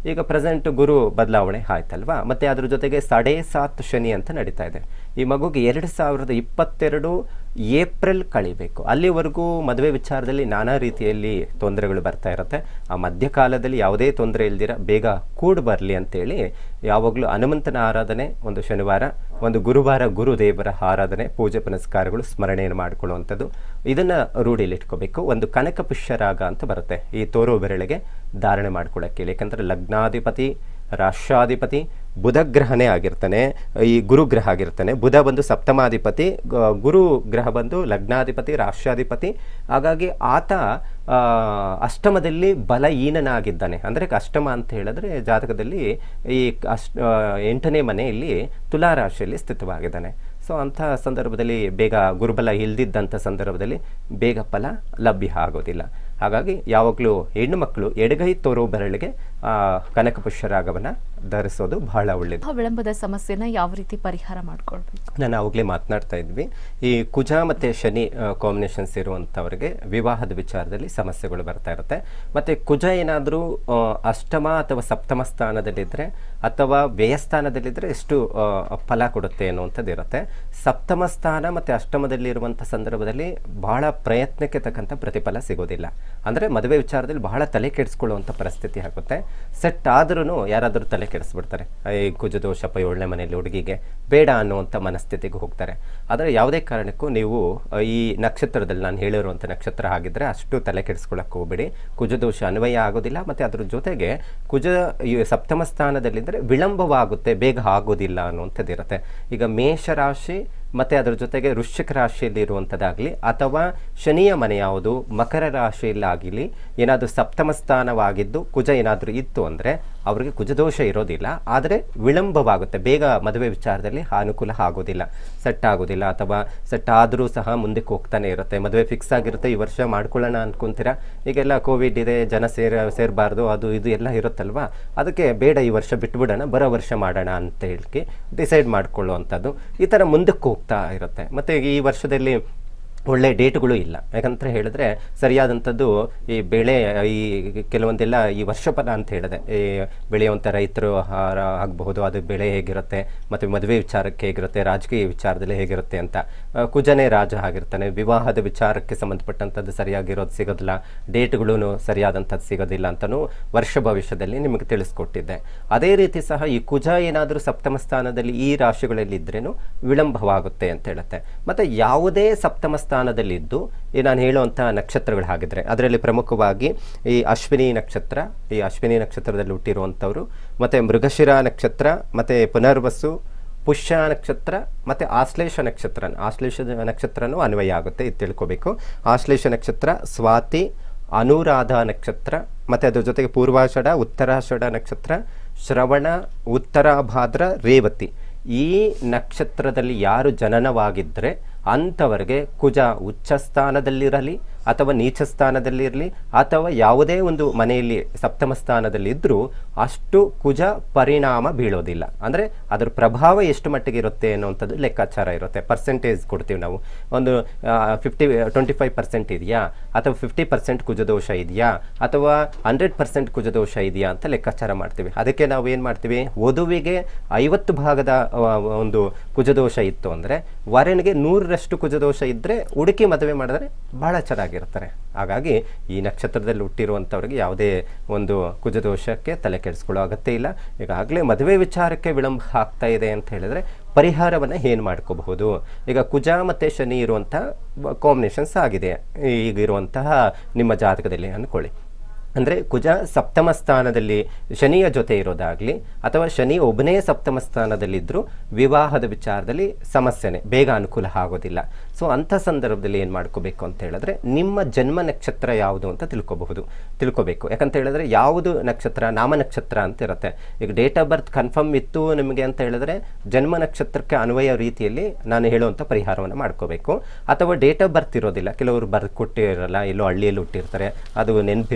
ಈಗ ಪ್ರೆಸೆಂಟ್ ಗುರು ಬದಲಾವಣೆ ಆಯ್ತಲ್ವಾ ಮತ್ತು ಅದ್ರ ಜೊತೆಗೆ ಸಾಡೆ ಸಾತ್ ಶನಿ ಅಂತ ನಡೀತಾ ಇದೆ ಈ ಮಗುಗೆ ಎರಡು ಸಾವಿರದ ಇಪ್ಪತ್ತೆರಡು ಏಪ್ರಿಲ್ ಕಳಿಬೇಕು ಅಲ್ಲಿವರೆಗೂ ಮದುವೆ ವಿಚಾರದಲ್ಲಿ ನಾನಾ ರೀತಿಯಲ್ಲಿ ತೊಂದರೆಗಳು ಬರ್ತಾ ಇರುತ್ತೆ ಆ ಮಧ್ಯಕಾಲದಲ್ಲಿ ಯಾವುದೇ ತೊಂದರೆ ಇಲ್ದಿರ ಬೇಗ ಕೂಡ್ ಬರಲಿ ಅಂತೇಳಿ ಯಾವಾಗಲೂ ಹನುಮಂತನ ಆರಾಧನೆ ಒಂದು ಶನಿವಾರ ಒಂದು ಗುರುವಾರ ಗುರುದೇವರ ಆರಾಧನೆ ಪೂಜೆ ಪುನಸ್ಕಾರಗಳು ಸ್ಮರಣೆಯನ್ನು ಮಾಡಿಕೊಳ್ಳುವಂಥದ್ದು ಇದನ್ನು ರೂಢಿಯಲ್ಲಿ ಇಟ್ಕೋಬೇಕು ಒಂದು ಕನಕ ಪುಷ್ಯರಾಗ ಅಂತ ಬರುತ್ತೆ ಈ ತೋರು ಬೆರಳಿಗೆ ಧಾರಣೆ ಮಾಡ್ಕೊಳ್ಳೋಕ್ಕೆ ಹೇಳಿ ಯಾಕಂದರೆ ಲಗ್ನಾಧಿಪತಿ ರಾಷ್ಟ್ರಾಧಿಪತಿ ಬುಧ ಗ್ರಹನೇ ಆಗಿರ್ತಾನೆ ಈ ಗುರು ಗ್ರಹ ಆಗಿರ್ತಾನೆ ಬುಧ ಬಂದು ಸಪ್ತಮಾಧಿಪತಿ ಗ- ಗುರು ಗ್ರಹ ಬಂದು ಲಗ್ನಾಧಿಪತಿ ರಾಷ್ಟ್ರಾಧಿಪತಿ ಹಾಗಾಗಿ ಆತ ಆ, ಅಷ್ಟಮದಲ್ಲಿ ಬಲಹೀನನಾಗಿದ್ದಾನೆ ಅಂದರೆ ಅಷ್ಟಮ ಅಂತ ಹೇಳಿದ್ರೆ ಜಾತಕದಲ್ಲಿ ಈ ಅಷ್ಟ ಆ, ಎಂಟನೇ ಮನೆಯಲ್ಲಿ ತುಲಾ ರಾಶಿಯಲ್ಲಿ ಸ್ಥಿತವಾಗಿದ್ದಾನೆ ಸೊ ಅಂಥ ಸಂದರ್ಭದಲ್ಲಿ ಬೇಗ ಗುರುಬಲ ಇಲ್ದಿದ್ದಂಥ ಸಂದರ್ಭದಲ್ಲಿ ಬೇಗ ಫಲ ಲಭ್ಯ ಆಗೋದಿಲ್ಲ ಹಾಗಾಗಿ ಯಾವಾಗಲೂ ಹೆಣ್ಣು ಮಕ್ಕಳು ಎಡಗೈ ತೋರೋ ಬೆರಳಿಗೆ ಆ, ಕನಕ ಪುಷ್ಯರಾಗವನ್ನು ಧರಿಸೋದು ಬಹಳ ಒಳ್ಳೆಯದು ವಿವಾಹ ವಿಳಂಬದ ಸಮಸ್ಯೆನ ಯಾವ ರೀತಿ ಪರಿಹಾರ ಮಾಡ್ಕೊಳ್ಬೇಕು ನಾನು ಆವಾಗಲೇ ಮಾತನಾಡ್ತಾ ಇದ್ವಿ ಈ ಕುಜ ಮತ್ತು ಶನಿ ಕಾಂಬಿನೇಷನ್ಸ್ ಇರುವಂಥವ್ರಿಗೆ ವಿವಾಹದ ವಿಚಾರದಲ್ಲಿ ಸಮಸ್ಯೆಗಳು ಬರ್ತಾ ಇರುತ್ತೆ ಮತ್ತು ಕುಜ ಏನಾದರೂ ಅಷ್ಟಮ ಅಥವಾ ಸಪ್ತಮ ಸ್ಥಾನದಲ್ಲಿದ್ದರೆ ಅಥವಾ ವ್ಯಯಸ್ಥಾನದಲ್ಲಿದ್ದರೆ ಎಷ್ಟು ಆ, ಫಲ ಕೊಡುತ್ತೆ ಅನ್ನುವಂಥದ್ದು ಇರುತ್ತೆ ಸಪ್ತಮ ಸ್ಥಾನ ಮತ್ತು ಅಷ್ಟಮದಲ್ಲಿರುವಂಥ ಸಂದರ್ಭದಲ್ಲಿ ಬಹಳ ಪ್ರಯತ್ನಕ್ಕೆ ತಕ್ಕಂಥ ಪ್ರತಿಫಲ ಸಿಗೋದಿಲ್ಲ ಅಂದರೆ ಮದುವೆ ವಿಚಾರದಲ್ಲಿ ಬಹಳ ತಲೆ ಕೆಡಿಸ್ಕೊಳ್ಳುವಂಥ ಪರಿಸ್ಥಿತಿ ಆಗುತ್ತೆ ಸೆಟ್ ಆದ್ರೂ ಯಾರಾದರೂ ತಲೆ ಕೆಡಿಸ್ಬಿಡ್ತಾರೆ ಈ ಕುಜದೋಷಪ್ಪ ಏಳನೇ ಮನೆಯಲ್ಲಿ ಹುಡುಗಿಗೆ ಬೇಡ ಅನ್ನುವಂಥ ಮನಸ್ಥಿತಿಗೆ ಹೋಗ್ತಾರೆ ಆದರೆ ಯಾವುದೇ ಕಾರಣಕ್ಕೂ ನೀವು ಆ, ಈ ನಕ್ಷತ್ರದಲ್ಲಿ ನಾನು ಹೇಳಿರುವಂಥ ನಕ್ಷತ್ರ ಆಗಿದ್ದರೆ ಅಷ್ಟು ತಲೆ ಕೆಡಿಸ್ಕೊಳ್ಳೋಕೆ ಹೋಗ್ಬೇಡಿ ಕುಜದೋಷ ಅನ್ವಯ ಆಗೋದಿಲ್ಲ ಮತ್ತು ಅದ್ರ ಜೊತೆಗೆ ಕುಜ ಈ ಸಪ್ತಮ ಸ್ಥಾನದಲ್ಲಿದ್ದರೆ ವಿಳಂಬವಾಗುತ್ತೆ ಬೇಗ ಆಗೋದಿಲ್ಲ ಅನ್ನುವಂಥದ್ದು ಇರುತ್ತೆ ಈಗ ಮೇಷರಾಶಿ ಮತ್ತು ಅದರ ಜೊತೆಗೆ ವೃಶ್ಚಿಕ ರಾಶಿಯಲ್ಲಿ ಇರುವಂಥದ್ದಾಗಲಿ ಅಥವಾ ಶನಿಯ ಮನೆ ಯಾವುದು ಮಕರ ರಾಶಿಯಲ್ಲಾಗಲಿ ಏನಾದರೂ ಸಪ್ತಮ ಸ್ಥಾನವಾಗಿದ್ದು ಕುಜ ಏನಾದರೂ ಇತ್ತು ಅಂದರೆ ಅವರಿಗೆ ಕುಜದೋಷ ಇರೋದಿಲ್ಲ ಆದರೆ ವಿಳಂಬವಾಗುತ್ತೆ ಬೇಗ ಮದುವೆ ವಿಚಾರದಲ್ಲಿ ಅನುಕೂಲ ಆಗೋದಿಲ್ಲ ಸೆಟ್ ಆಗೋದಿಲ್ಲ ಅಥವಾ ಸೆಟ್ ಆದರೂ ಸಹ ಮುಂದಕ್ಕೆ ಹೋಗ್ತಾನೆ ಇರುತ್ತೆ ಮದುವೆ ಫಿಕ್ಸ್ ಆಗಿರುತ್ತೆ ಈ ವರ್ಷ ಮಾಡ್ಕೊಳ್ಳೋಣ ಅನ್ಕೊಂತೀರಾ ಈಗೆಲ್ಲ ಕೋವಿಡ್ ಇದೆ ಜನ ಸೇರ ಸೇರಬಾರ್ದು ಅದು ಇದು ಎಲ್ಲ ಇರುತ್ತಲ್ವಾ ಅದಕ್ಕೆ ಬೇಡ ಈ ವರ್ಷ ಬಿಟ್ಬಿಡೋಣ ಬರೋ ವರ್ಷ ಮಾಡೋಣ ಅಂತ ಹೇಳಿ ಡಿಸೈಡ್ ಮಾಡ್ಕೊಳ್ಳುವಂಥದ್ದು ಈ ಥರ ಮುಂದಕ್ಕೆ ಹೋಗ್ತಾ ಇರುತ್ತೆ ಮತ್ತು ಈ ವರ್ಷದಲ್ಲಿ ಒಳ್ಳೆ ಡೇಟ್ಗಳು ಇಲ್ಲ ಯಾಕಂತ ಹೇಳಿದ್ರೆ ಸರಿಯಾದಂಥದ್ದು ಈ ಬೆಳೆ ಈ ಕೆಲವೊಂದೆಲ್ಲ ಈ ವರ್ಷಫಲ ಅಂತ ಹೇಳಿದೆ ಈ ಬೆಳೆಯುವಂಥ ರೈತರು ಆಹಾರ ಆಗಬಹುದು ಅದು ಬೆಳೆ ಹೇಗಿರುತ್ತೆ ಮತ್ತು ಮದುವೆ ವಿಚಾರಕ್ಕೆ ಹೇಗಿರುತ್ತೆ ರಾಜಕೀಯ ವಿಚಾರದಲ್ಲಿ ಹೇಗಿರುತ್ತೆ ಅಂತ ಆ, ಕುಜನೇ ರಾಜ ಆಗಿರ್ತಾನೆ ವಿವಾಹದ ವಿಚಾರಕ್ಕೆ ಸಂಬಂಧಪಟ್ಟಂಥದ್ದು ಸರಿಯಾಗಿರೋದು ಸಿಗೋದಿಲ್ಲ ಡೇಟ್ಗಳೂ ಸರಿಯಾದಂಥದ್ದು ಸಿಗೋದಿಲ್ಲ ಅಂತಲೂ ವರ್ಷ ಭವಿಷ್ಯದಲ್ಲಿ ನಿಮಗೆ ತಿಳಿಸ್ಕೊಟ್ಟಿದ್ದೆ ಅದೇ ರೀತಿ ಸಹ ಈ ಕುಜ ಏನಾದರೂ ಸಪ್ತಮ ಸ್ಥಾನದಲ್ಲಿ ಈ ರಾಶಿಗಳಲ್ಲಿ ಇದ್ರೇನು ವಿಳಂಬವಾಗುತ್ತೆ ಅಂತ ಹೇಳುತ್ತೆ ಮತ್ತು ಯಾವುದೇ ಸಪ್ತಮ ಸ್ಥಾನದಲ್ಲಿದ್ದು ಈ ನಾನು ಹೇಳುವಂಥ ನಕ್ಷತ್ರಗಳು ಹಾಗಿದ್ರೆ ಅದರಲ್ಲಿ ಪ್ರಮುಖವಾಗಿ ಈ ಅಶ್ವಿನಿ ನಕ್ಷತ್ರ ಈ ಅಶ್ವಿನಿ ನಕ್ಷತ್ರದಲ್ಲಿ ಹುಟ್ಟಿರುವಂಥವ್ರು ಮತ್ತು ಮೃಗಶಿರ ನಕ್ಷತ್ರ ಮತ್ತು ಪುನರ್ವಸು ಪುಷ್ಯ ನಕ್ಷತ್ರ ಮತ್ತು ಆಶ್ಲೇಷ ನಕ್ಷತ್ರ ಆಶ್ಲೇಷ ನಕ್ಷತ್ರನೂ ಅನ್ವಯ ಆಗುತ್ತೆ ಇದು ತಿಳ್ಕೊಬೇಕು ಆಶ್ಲೇಷ ನಕ್ಷತ್ರ ಸ್ವಾತಿ ಅನುರಾಧ ನಕ್ಷತ್ರ ಮತ್ತು ಅದ್ರ ಜೊತೆಗೆ ಪೂರ್ವಾಷಾಢ ಉತ್ತರಾಷಾಢ ನಕ್ಷತ್ರ ಶ್ರವಣ ಉತ್ತರಾಭಾದ್ರ ರೇವತಿ ಈ ನಕ್ಷತ್ರದಲ್ಲಿ ಯಾರು ಜನನವಾಗಿದ್ದರೆ ಅಂಥವರಿಗೆ ಕುಜ ಉಚ್ಚ ಸ್ಥಾನದಲ್ಲಿರಲಿ ಅಥವಾ ನೀಚ ಸ್ಥಾನದಲ್ಲಿರಲಿ ಅಥವಾ ಯಾವುದೇ ಒಂದು ಮನೆಯಲ್ಲಿ ಸಪ್ತಮ ಸ್ಥಾನದಲ್ಲಿ ಇದ್ದರೂ ಅಷ್ಟು ಕುಜ ಪರಿಣಾಮ ಬೀಳೋದಿಲ್ಲ ಅಂದರೆ ಅದರ ಪ್ರಭಾವ ಎಷ್ಟು ಮಟ್ಟಿಗೆ ಇರುತ್ತೆ ಅನ್ನುವಂಥದ್ದು ಲೆಕ್ಕಾಚಾರ ಇರುತ್ತೆ ಪರ್ಸೆಂಟೇಜ್ ಕೊಡ್ತೀವಿ ನಾವು ಒಂದು ಫಿಫ್ಟಿ ಟ್ವೆಂಟಿ ಫೈವ್ ಪರ್ಸೆಂಟ್ ಇದೆಯಾ ಅಥವಾ ಫಿಫ್ಟಿ ಪರ್ಸೆಂಟ್ ಕುಜದೋಷ ಇದೆಯಾ ಅಥವಾ ಹಂಡ್ರೆಡ್ ಪರ್ಸೆಂಟ್ ಕುಜದೋಷ ಇದೆಯಾ ಅಂತ ಲೆಕ್ಕಾಚಾರ ಮಾಡ್ತೀವಿ ಅದಕ್ಕೆ ನಾವು ಏನು ಮಾಡ್ತೀವಿ ವಧುವಿಗೆ ಐವತ್ತು ಭಾಗದ ಆ, ಒಂದು ಕುಜದೋಷ ಇತ್ತು ಅಂದರೆ ವರನಿಗೆ ನೂರರಷ್ಟು ಕುಜದೋಷ ಇದ್ದರೆ ಹುಡುಕಿ ಮದುವೆ ಮಾಡಿದ್ರೆ ಬಹಳ ಚೆನ್ನಾಗಿರ್ತಾರೆ ಹಾಗಾಗಿ ಈ ನಕ್ಷತ್ರದಲ್ಲಿ ಹುಟ್ಟಿರುವಂಥವ್ರಿಗೆ ಯಾವುದೇ ಒಂದು ಕುಜದೋಷಕ್ಕೆ ತಲೆ ಕೆಡಿಸ್ಕೊಳ್ಳೋ ಅಗತ್ಯ ಇಲ್ಲ ಈಗಾಗಲೇ ಮದುವೆ ವಿಚಾರಕ್ಕೆ ವಿಳಂಬ ಆಗ್ತಾ ಇದೆ ಅಂತ ಹೇಳಿದ್ರೆ ಪರಿಹಾರವನ್ನು ಏನು ಮಾಡ್ಕೋಬಹುದು ಈಗ ಕುಜ ಮತ್ತು ಶನಿ ಇರುವಂಥ ಕಾಂಬಿನೇಷನ್ಸ್ ಆಗಿದೆ ಈಗ ಇರುವಂತಹ ನಿಮ್ಮ ಜಾತಕದಲ್ಲಿ ಅಂದ್ಕೊಳ್ಳಿ ಅಂದರೆ ಕುಜ ಸಪ್ತಮ ಸ್ಥಾನದಲ್ಲಿ ಶನಿಯ ಜೊತೆ ಇರೋದಾಗಲಿ ಅಥವಾ ಶನಿ ಒಬ್ಬನೇ ಸಪ್ತಮ ಸ್ಥಾನದಲ್ಲಿದ್ದರೂ ವಿವಾಹದ ವಿಚಾರದಲ್ಲಿ ಸಮಸ್ಯೆನೆ ಬೇಗ ಅನುಕೂಲ ಆಗೋದಿಲ್ಲ ಸೊ ಅಂಥ ಸಂದರ್ಭದಲ್ಲಿ ಏನು ಮಾಡ್ಕೋಬೇಕು ಅಂತ ಹೇಳಿದ್ರೆ ನಿಮ್ಮ ಜನ್ಮ ನಕ್ಷತ್ರ ಯಾವುದು ಅಂತ ತಿಳ್ಕೊಬಹುದು ತಿಳ್ಕೊಬೇಕು ಯಾಕಂತ ಹೇಳಿದ್ರೆ ಯಾವುದು ನಕ್ಷತ್ರ ನಾಮ ನಕ್ಷತ್ರ ಅಂತ ಇರುತ್ತೆ ಈಗ ಡೇಟ್ ಆಫ್ ಬರ್ತ್ ಕನ್ಫರ್ಮ್ ಇತ್ತು ನಿಮಗೆ ಅಂತ ಹೇಳಿದ್ರೆ ಜನ್ಮ ನಕ್ಷತ್ರಕ್ಕೆ ಅನ್ವಯ ರೀತಿಯಲ್ಲಿ ನಾನು ಹೇಳುವಂಥ ಪರಿಹಾರವನ್ನು ಮಾಡ್ಕೋಬೇಕು ಅಥವಾ ಡೇಟ್ ಆಫ್ ಬರ್ತ್ ಇರೋದಿಲ್ಲ ಕೆಲವರು ಬರ್ದು ಕೊಟ್ಟಿರಲ್ಲ ಎಲ್ಲೋ ಹಳ್ಳಿಯಲ್ಲಿ ಹುಟ್ಟಿರ್ತಾರೆ ಅದು ನೆನಪಿರಲ್ಲ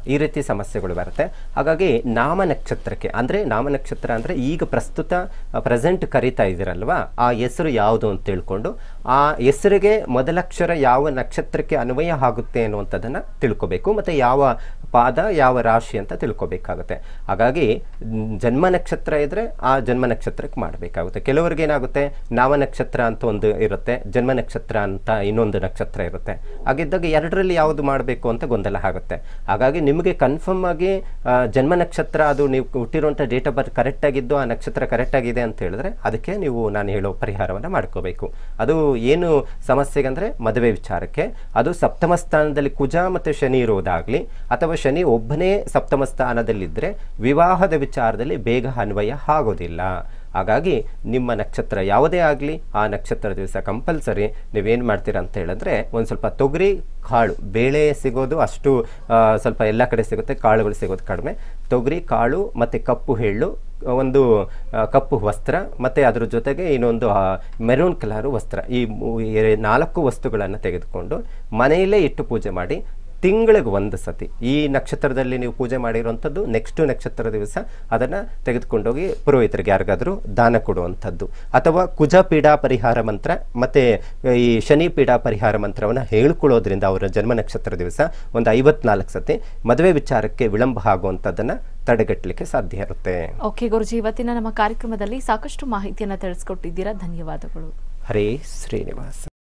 ಈ ರೀತಿ ಸಮಸ್ಯೆಗಳು ಬರುತ್ತೆ ಹಾಗಾಗಿ ನಾಮ ನಕ್ಷತ್ರಕ್ಕೆ ಅಂದರೆ ನಾಮ ನಕ್ಷತ್ರ ಅಂದರೆ ಈಗ ಪ್ರಸ್ತುತ ಪ್ರೆಸೆಂಟ್ ಕರಿತಾ ಇದ್ದೀರಲ್ವಾ ಆ ಹೆಸರು ಯಾವುದು ಅಂತ ತಿಳ್ಕೊಂಡು ಆ ಹೆಸರಿಗೆ ಮೊದಲಕ್ಷರ ಯಾವ ನಕ್ಷತ್ರಕ್ಕೆ ಅನ್ವಯ ಆಗುತ್ತೆ ಅನ್ನುವಂಥದ್ದನ್ನು ತಿಳ್ಕೊಬೇಕು ಮತ್ತು ಯಾವ ಪಾದ ಯಾವ ರಾಶಿ ಅಂತ ತಿಳ್ಕೊಬೇಕಾಗುತ್ತೆ ಹಾಗಾಗಿ ಮ್, ಜನ್ಮ ನಕ್ಷತ್ರ ಇದ್ದರೆ ಆ ಜನ್ಮ ನಕ್ಷತ್ರಕ್ಕೆ ಮಾಡಬೇಕಾಗುತ್ತೆ ಕೆಲವರಿಗೆ ಏನಾಗುತ್ತೆ ನಾಮ ನಕ್ಷತ್ರ ಅಂತ ಒಂದು ಇರುತ್ತೆ ಜನ್ಮ ನಕ್ಷತ್ರ ಅಂತ ಇನ್ನೊಂದು ನಕ್ಷತ್ರ ಇರುತ್ತೆ ಹಾಗಿದ್ದಾಗ ಎರಡರಲ್ಲಿ ಯಾವುದು ಮಾಡಬೇಕು ಅಂತ ಗೊಂದಲ ಆಗುತ್ತೆ ಹಾಗಾಗಿ ನಿಮಗೆ ಕನ್ಫರ್ಮ್ ಆಗಿ ಆ, ಜನ್ಮ ನಕ್ಷತ್ರ ಅದು ನೀವು ಹುಟ್ಟಿರುವಂಥ ಡೇಟ್ ಆಫ್ ಬರ್ತ್ ಕರೆಕ್ಟ್ ಆಗಿದ್ದು ಆ ನಕ್ಷತ್ರ ಕರೆಕ್ಟ್ ಆಗಿದೆ ಅಂತ ಹೇಳಿದ್ರೆ ಅದಕ್ಕೆ ನೀವು ನಾನು ಹೇಳೋ ಪರಿಹಾರವನ್ನು ಮಾಡ್ಕೋಬೇಕು ಅದು ಏನು ಸಮಸ್ಯೆಗೆ ಅಂದರೆ ಮದುವೆ ವಿಚಾರಕ್ಕೆ ಅದು ಸಪ್ತಮ ಸ್ಥಾನದಲ್ಲಿ ಕುಜ ಮತ್ತು ಶನಿ ಇರುವುದಾಗಲಿ ಅಥವಾ ಶನಿ ಒಬ್ಬನೇ ಸಪ್ತಮ ಸ್ಥಾನದಲ್ಲಿದ್ದರೆ ವಿವಾಹದ ವಿಚಾರದಲ್ಲಿ ಬೇಗ ಅನ್ವಯ ಆಗೋದಿಲ್ಲ ಹಾಗಾಗಿ ನಿಮ್ಮ ನಕ್ಷತ್ರ ಯಾವುದೇ ಆಗಲಿ ಆ ನಕ್ಷತ್ರ ದಿವಸ ಕಂಪಲ್ಸರಿ ನೀವೇನು ಮಾಡ್ತೀರಾ ಅಂತ ಹೇಳಿದ್ರೆ ಒಂದು ಸ್ವಲ್ಪ ತೊಗರಿ ಕಾಳು ಬೇಳೆ ಸಿಗೋದು ಅಷ್ಟು ಆ, ಸ್ವಲ್ಪ ಎಲ್ಲ ಕಡೆ ಸಿಗುತ್ತೆ ಕಾಳುಗಳು ಸಿಗೋದು ಕಡಿಮೆ ತೊಗರಿ ಕಾಳು ಮತ್ತು ಕಪ್ಪು ಎಳ್ಳು ಒಂದು ಆ, ಕಪ್ಪು ವಸ್ತ್ರ ಮತ್ತು ಅದ್ರ ಜೊತೆಗೆ ಇನ್ನೊಂದು ಮೆರೂನ್ ಕಲರು ವಸ್ತ್ರ ಈ ಮೂ- ಎ- ನಾಲ್ಕು ವಸ್ತುಗಳನ್ನು ತೆಗೆದುಕೊಂಡು ಮನೆಯಲ್ಲೇ ಇಟ್ಟು ಪೂಜೆ ಮಾಡಿ ತಿಂಗಳಿಗೆ ಒಂದು ಸತಿ ಈ ನಕ್ಷತ್ರದಲ್ಲಿ ನೀವು ಪೂಜೆ ಮಾಡಿರುವಂಥದ್ದು ನೆಕ್ಸ್ಟ್ ನಕ್ಷತ್ರ ದಿವಸ ಅದನ್ನು ತೆಗೆದುಕೊಂಡೋಗಿ ಪುರೋಹಿತರಿಗೆ ಯಾರಿಗಾದರೂ ದಾನ ಕೊಡುವಂಥದ್ದು ಅಥವಾ ಕುಜ ಪೀಡಾ ಪರಿಹಾರ ಮಂತ್ರ ಮತ್ತು ಈ ಶನಿ ಪೀಡಾ ಪರಿಹಾರ ಮಂತ್ರವನ್ನು ಹೇಳ್ಕೊಳ್ಳೋದ್ರಿಂದ ಅವರ ಜನ್ಮ ನಕ್ಷತ್ರ ದಿವಸ ಒಂದು ಐವತ್ನಾಲ್ಕು ಸತಿ ಮದುವೆ ವಿಚಾರಕ್ಕೆ ವಿಳಂಬ ಆಗುವಂಥದ್ದನ್ನು ತಡೆಗಟ್ಟಲಿಕ್ಕೆ ಸಾಧ್ಯ ಇರುತ್ತೆ ಓಕೆ ಗುರುಜಿ ಇವತ್ತಿನ ನಮ್ಮ ಕಾರ್ಯಕ್ರಮದಲ್ಲಿ ಸಾಕಷ್ಟು ಮಾಹಿತಿಯನ್ನು ತಿಳಿಸ್ಕೊಟ್ಟಿದ್ದೀರಾ ಧನ್ಯವಾದಗಳು ಹರೇ ಶ್ರೀನಿವಾಸ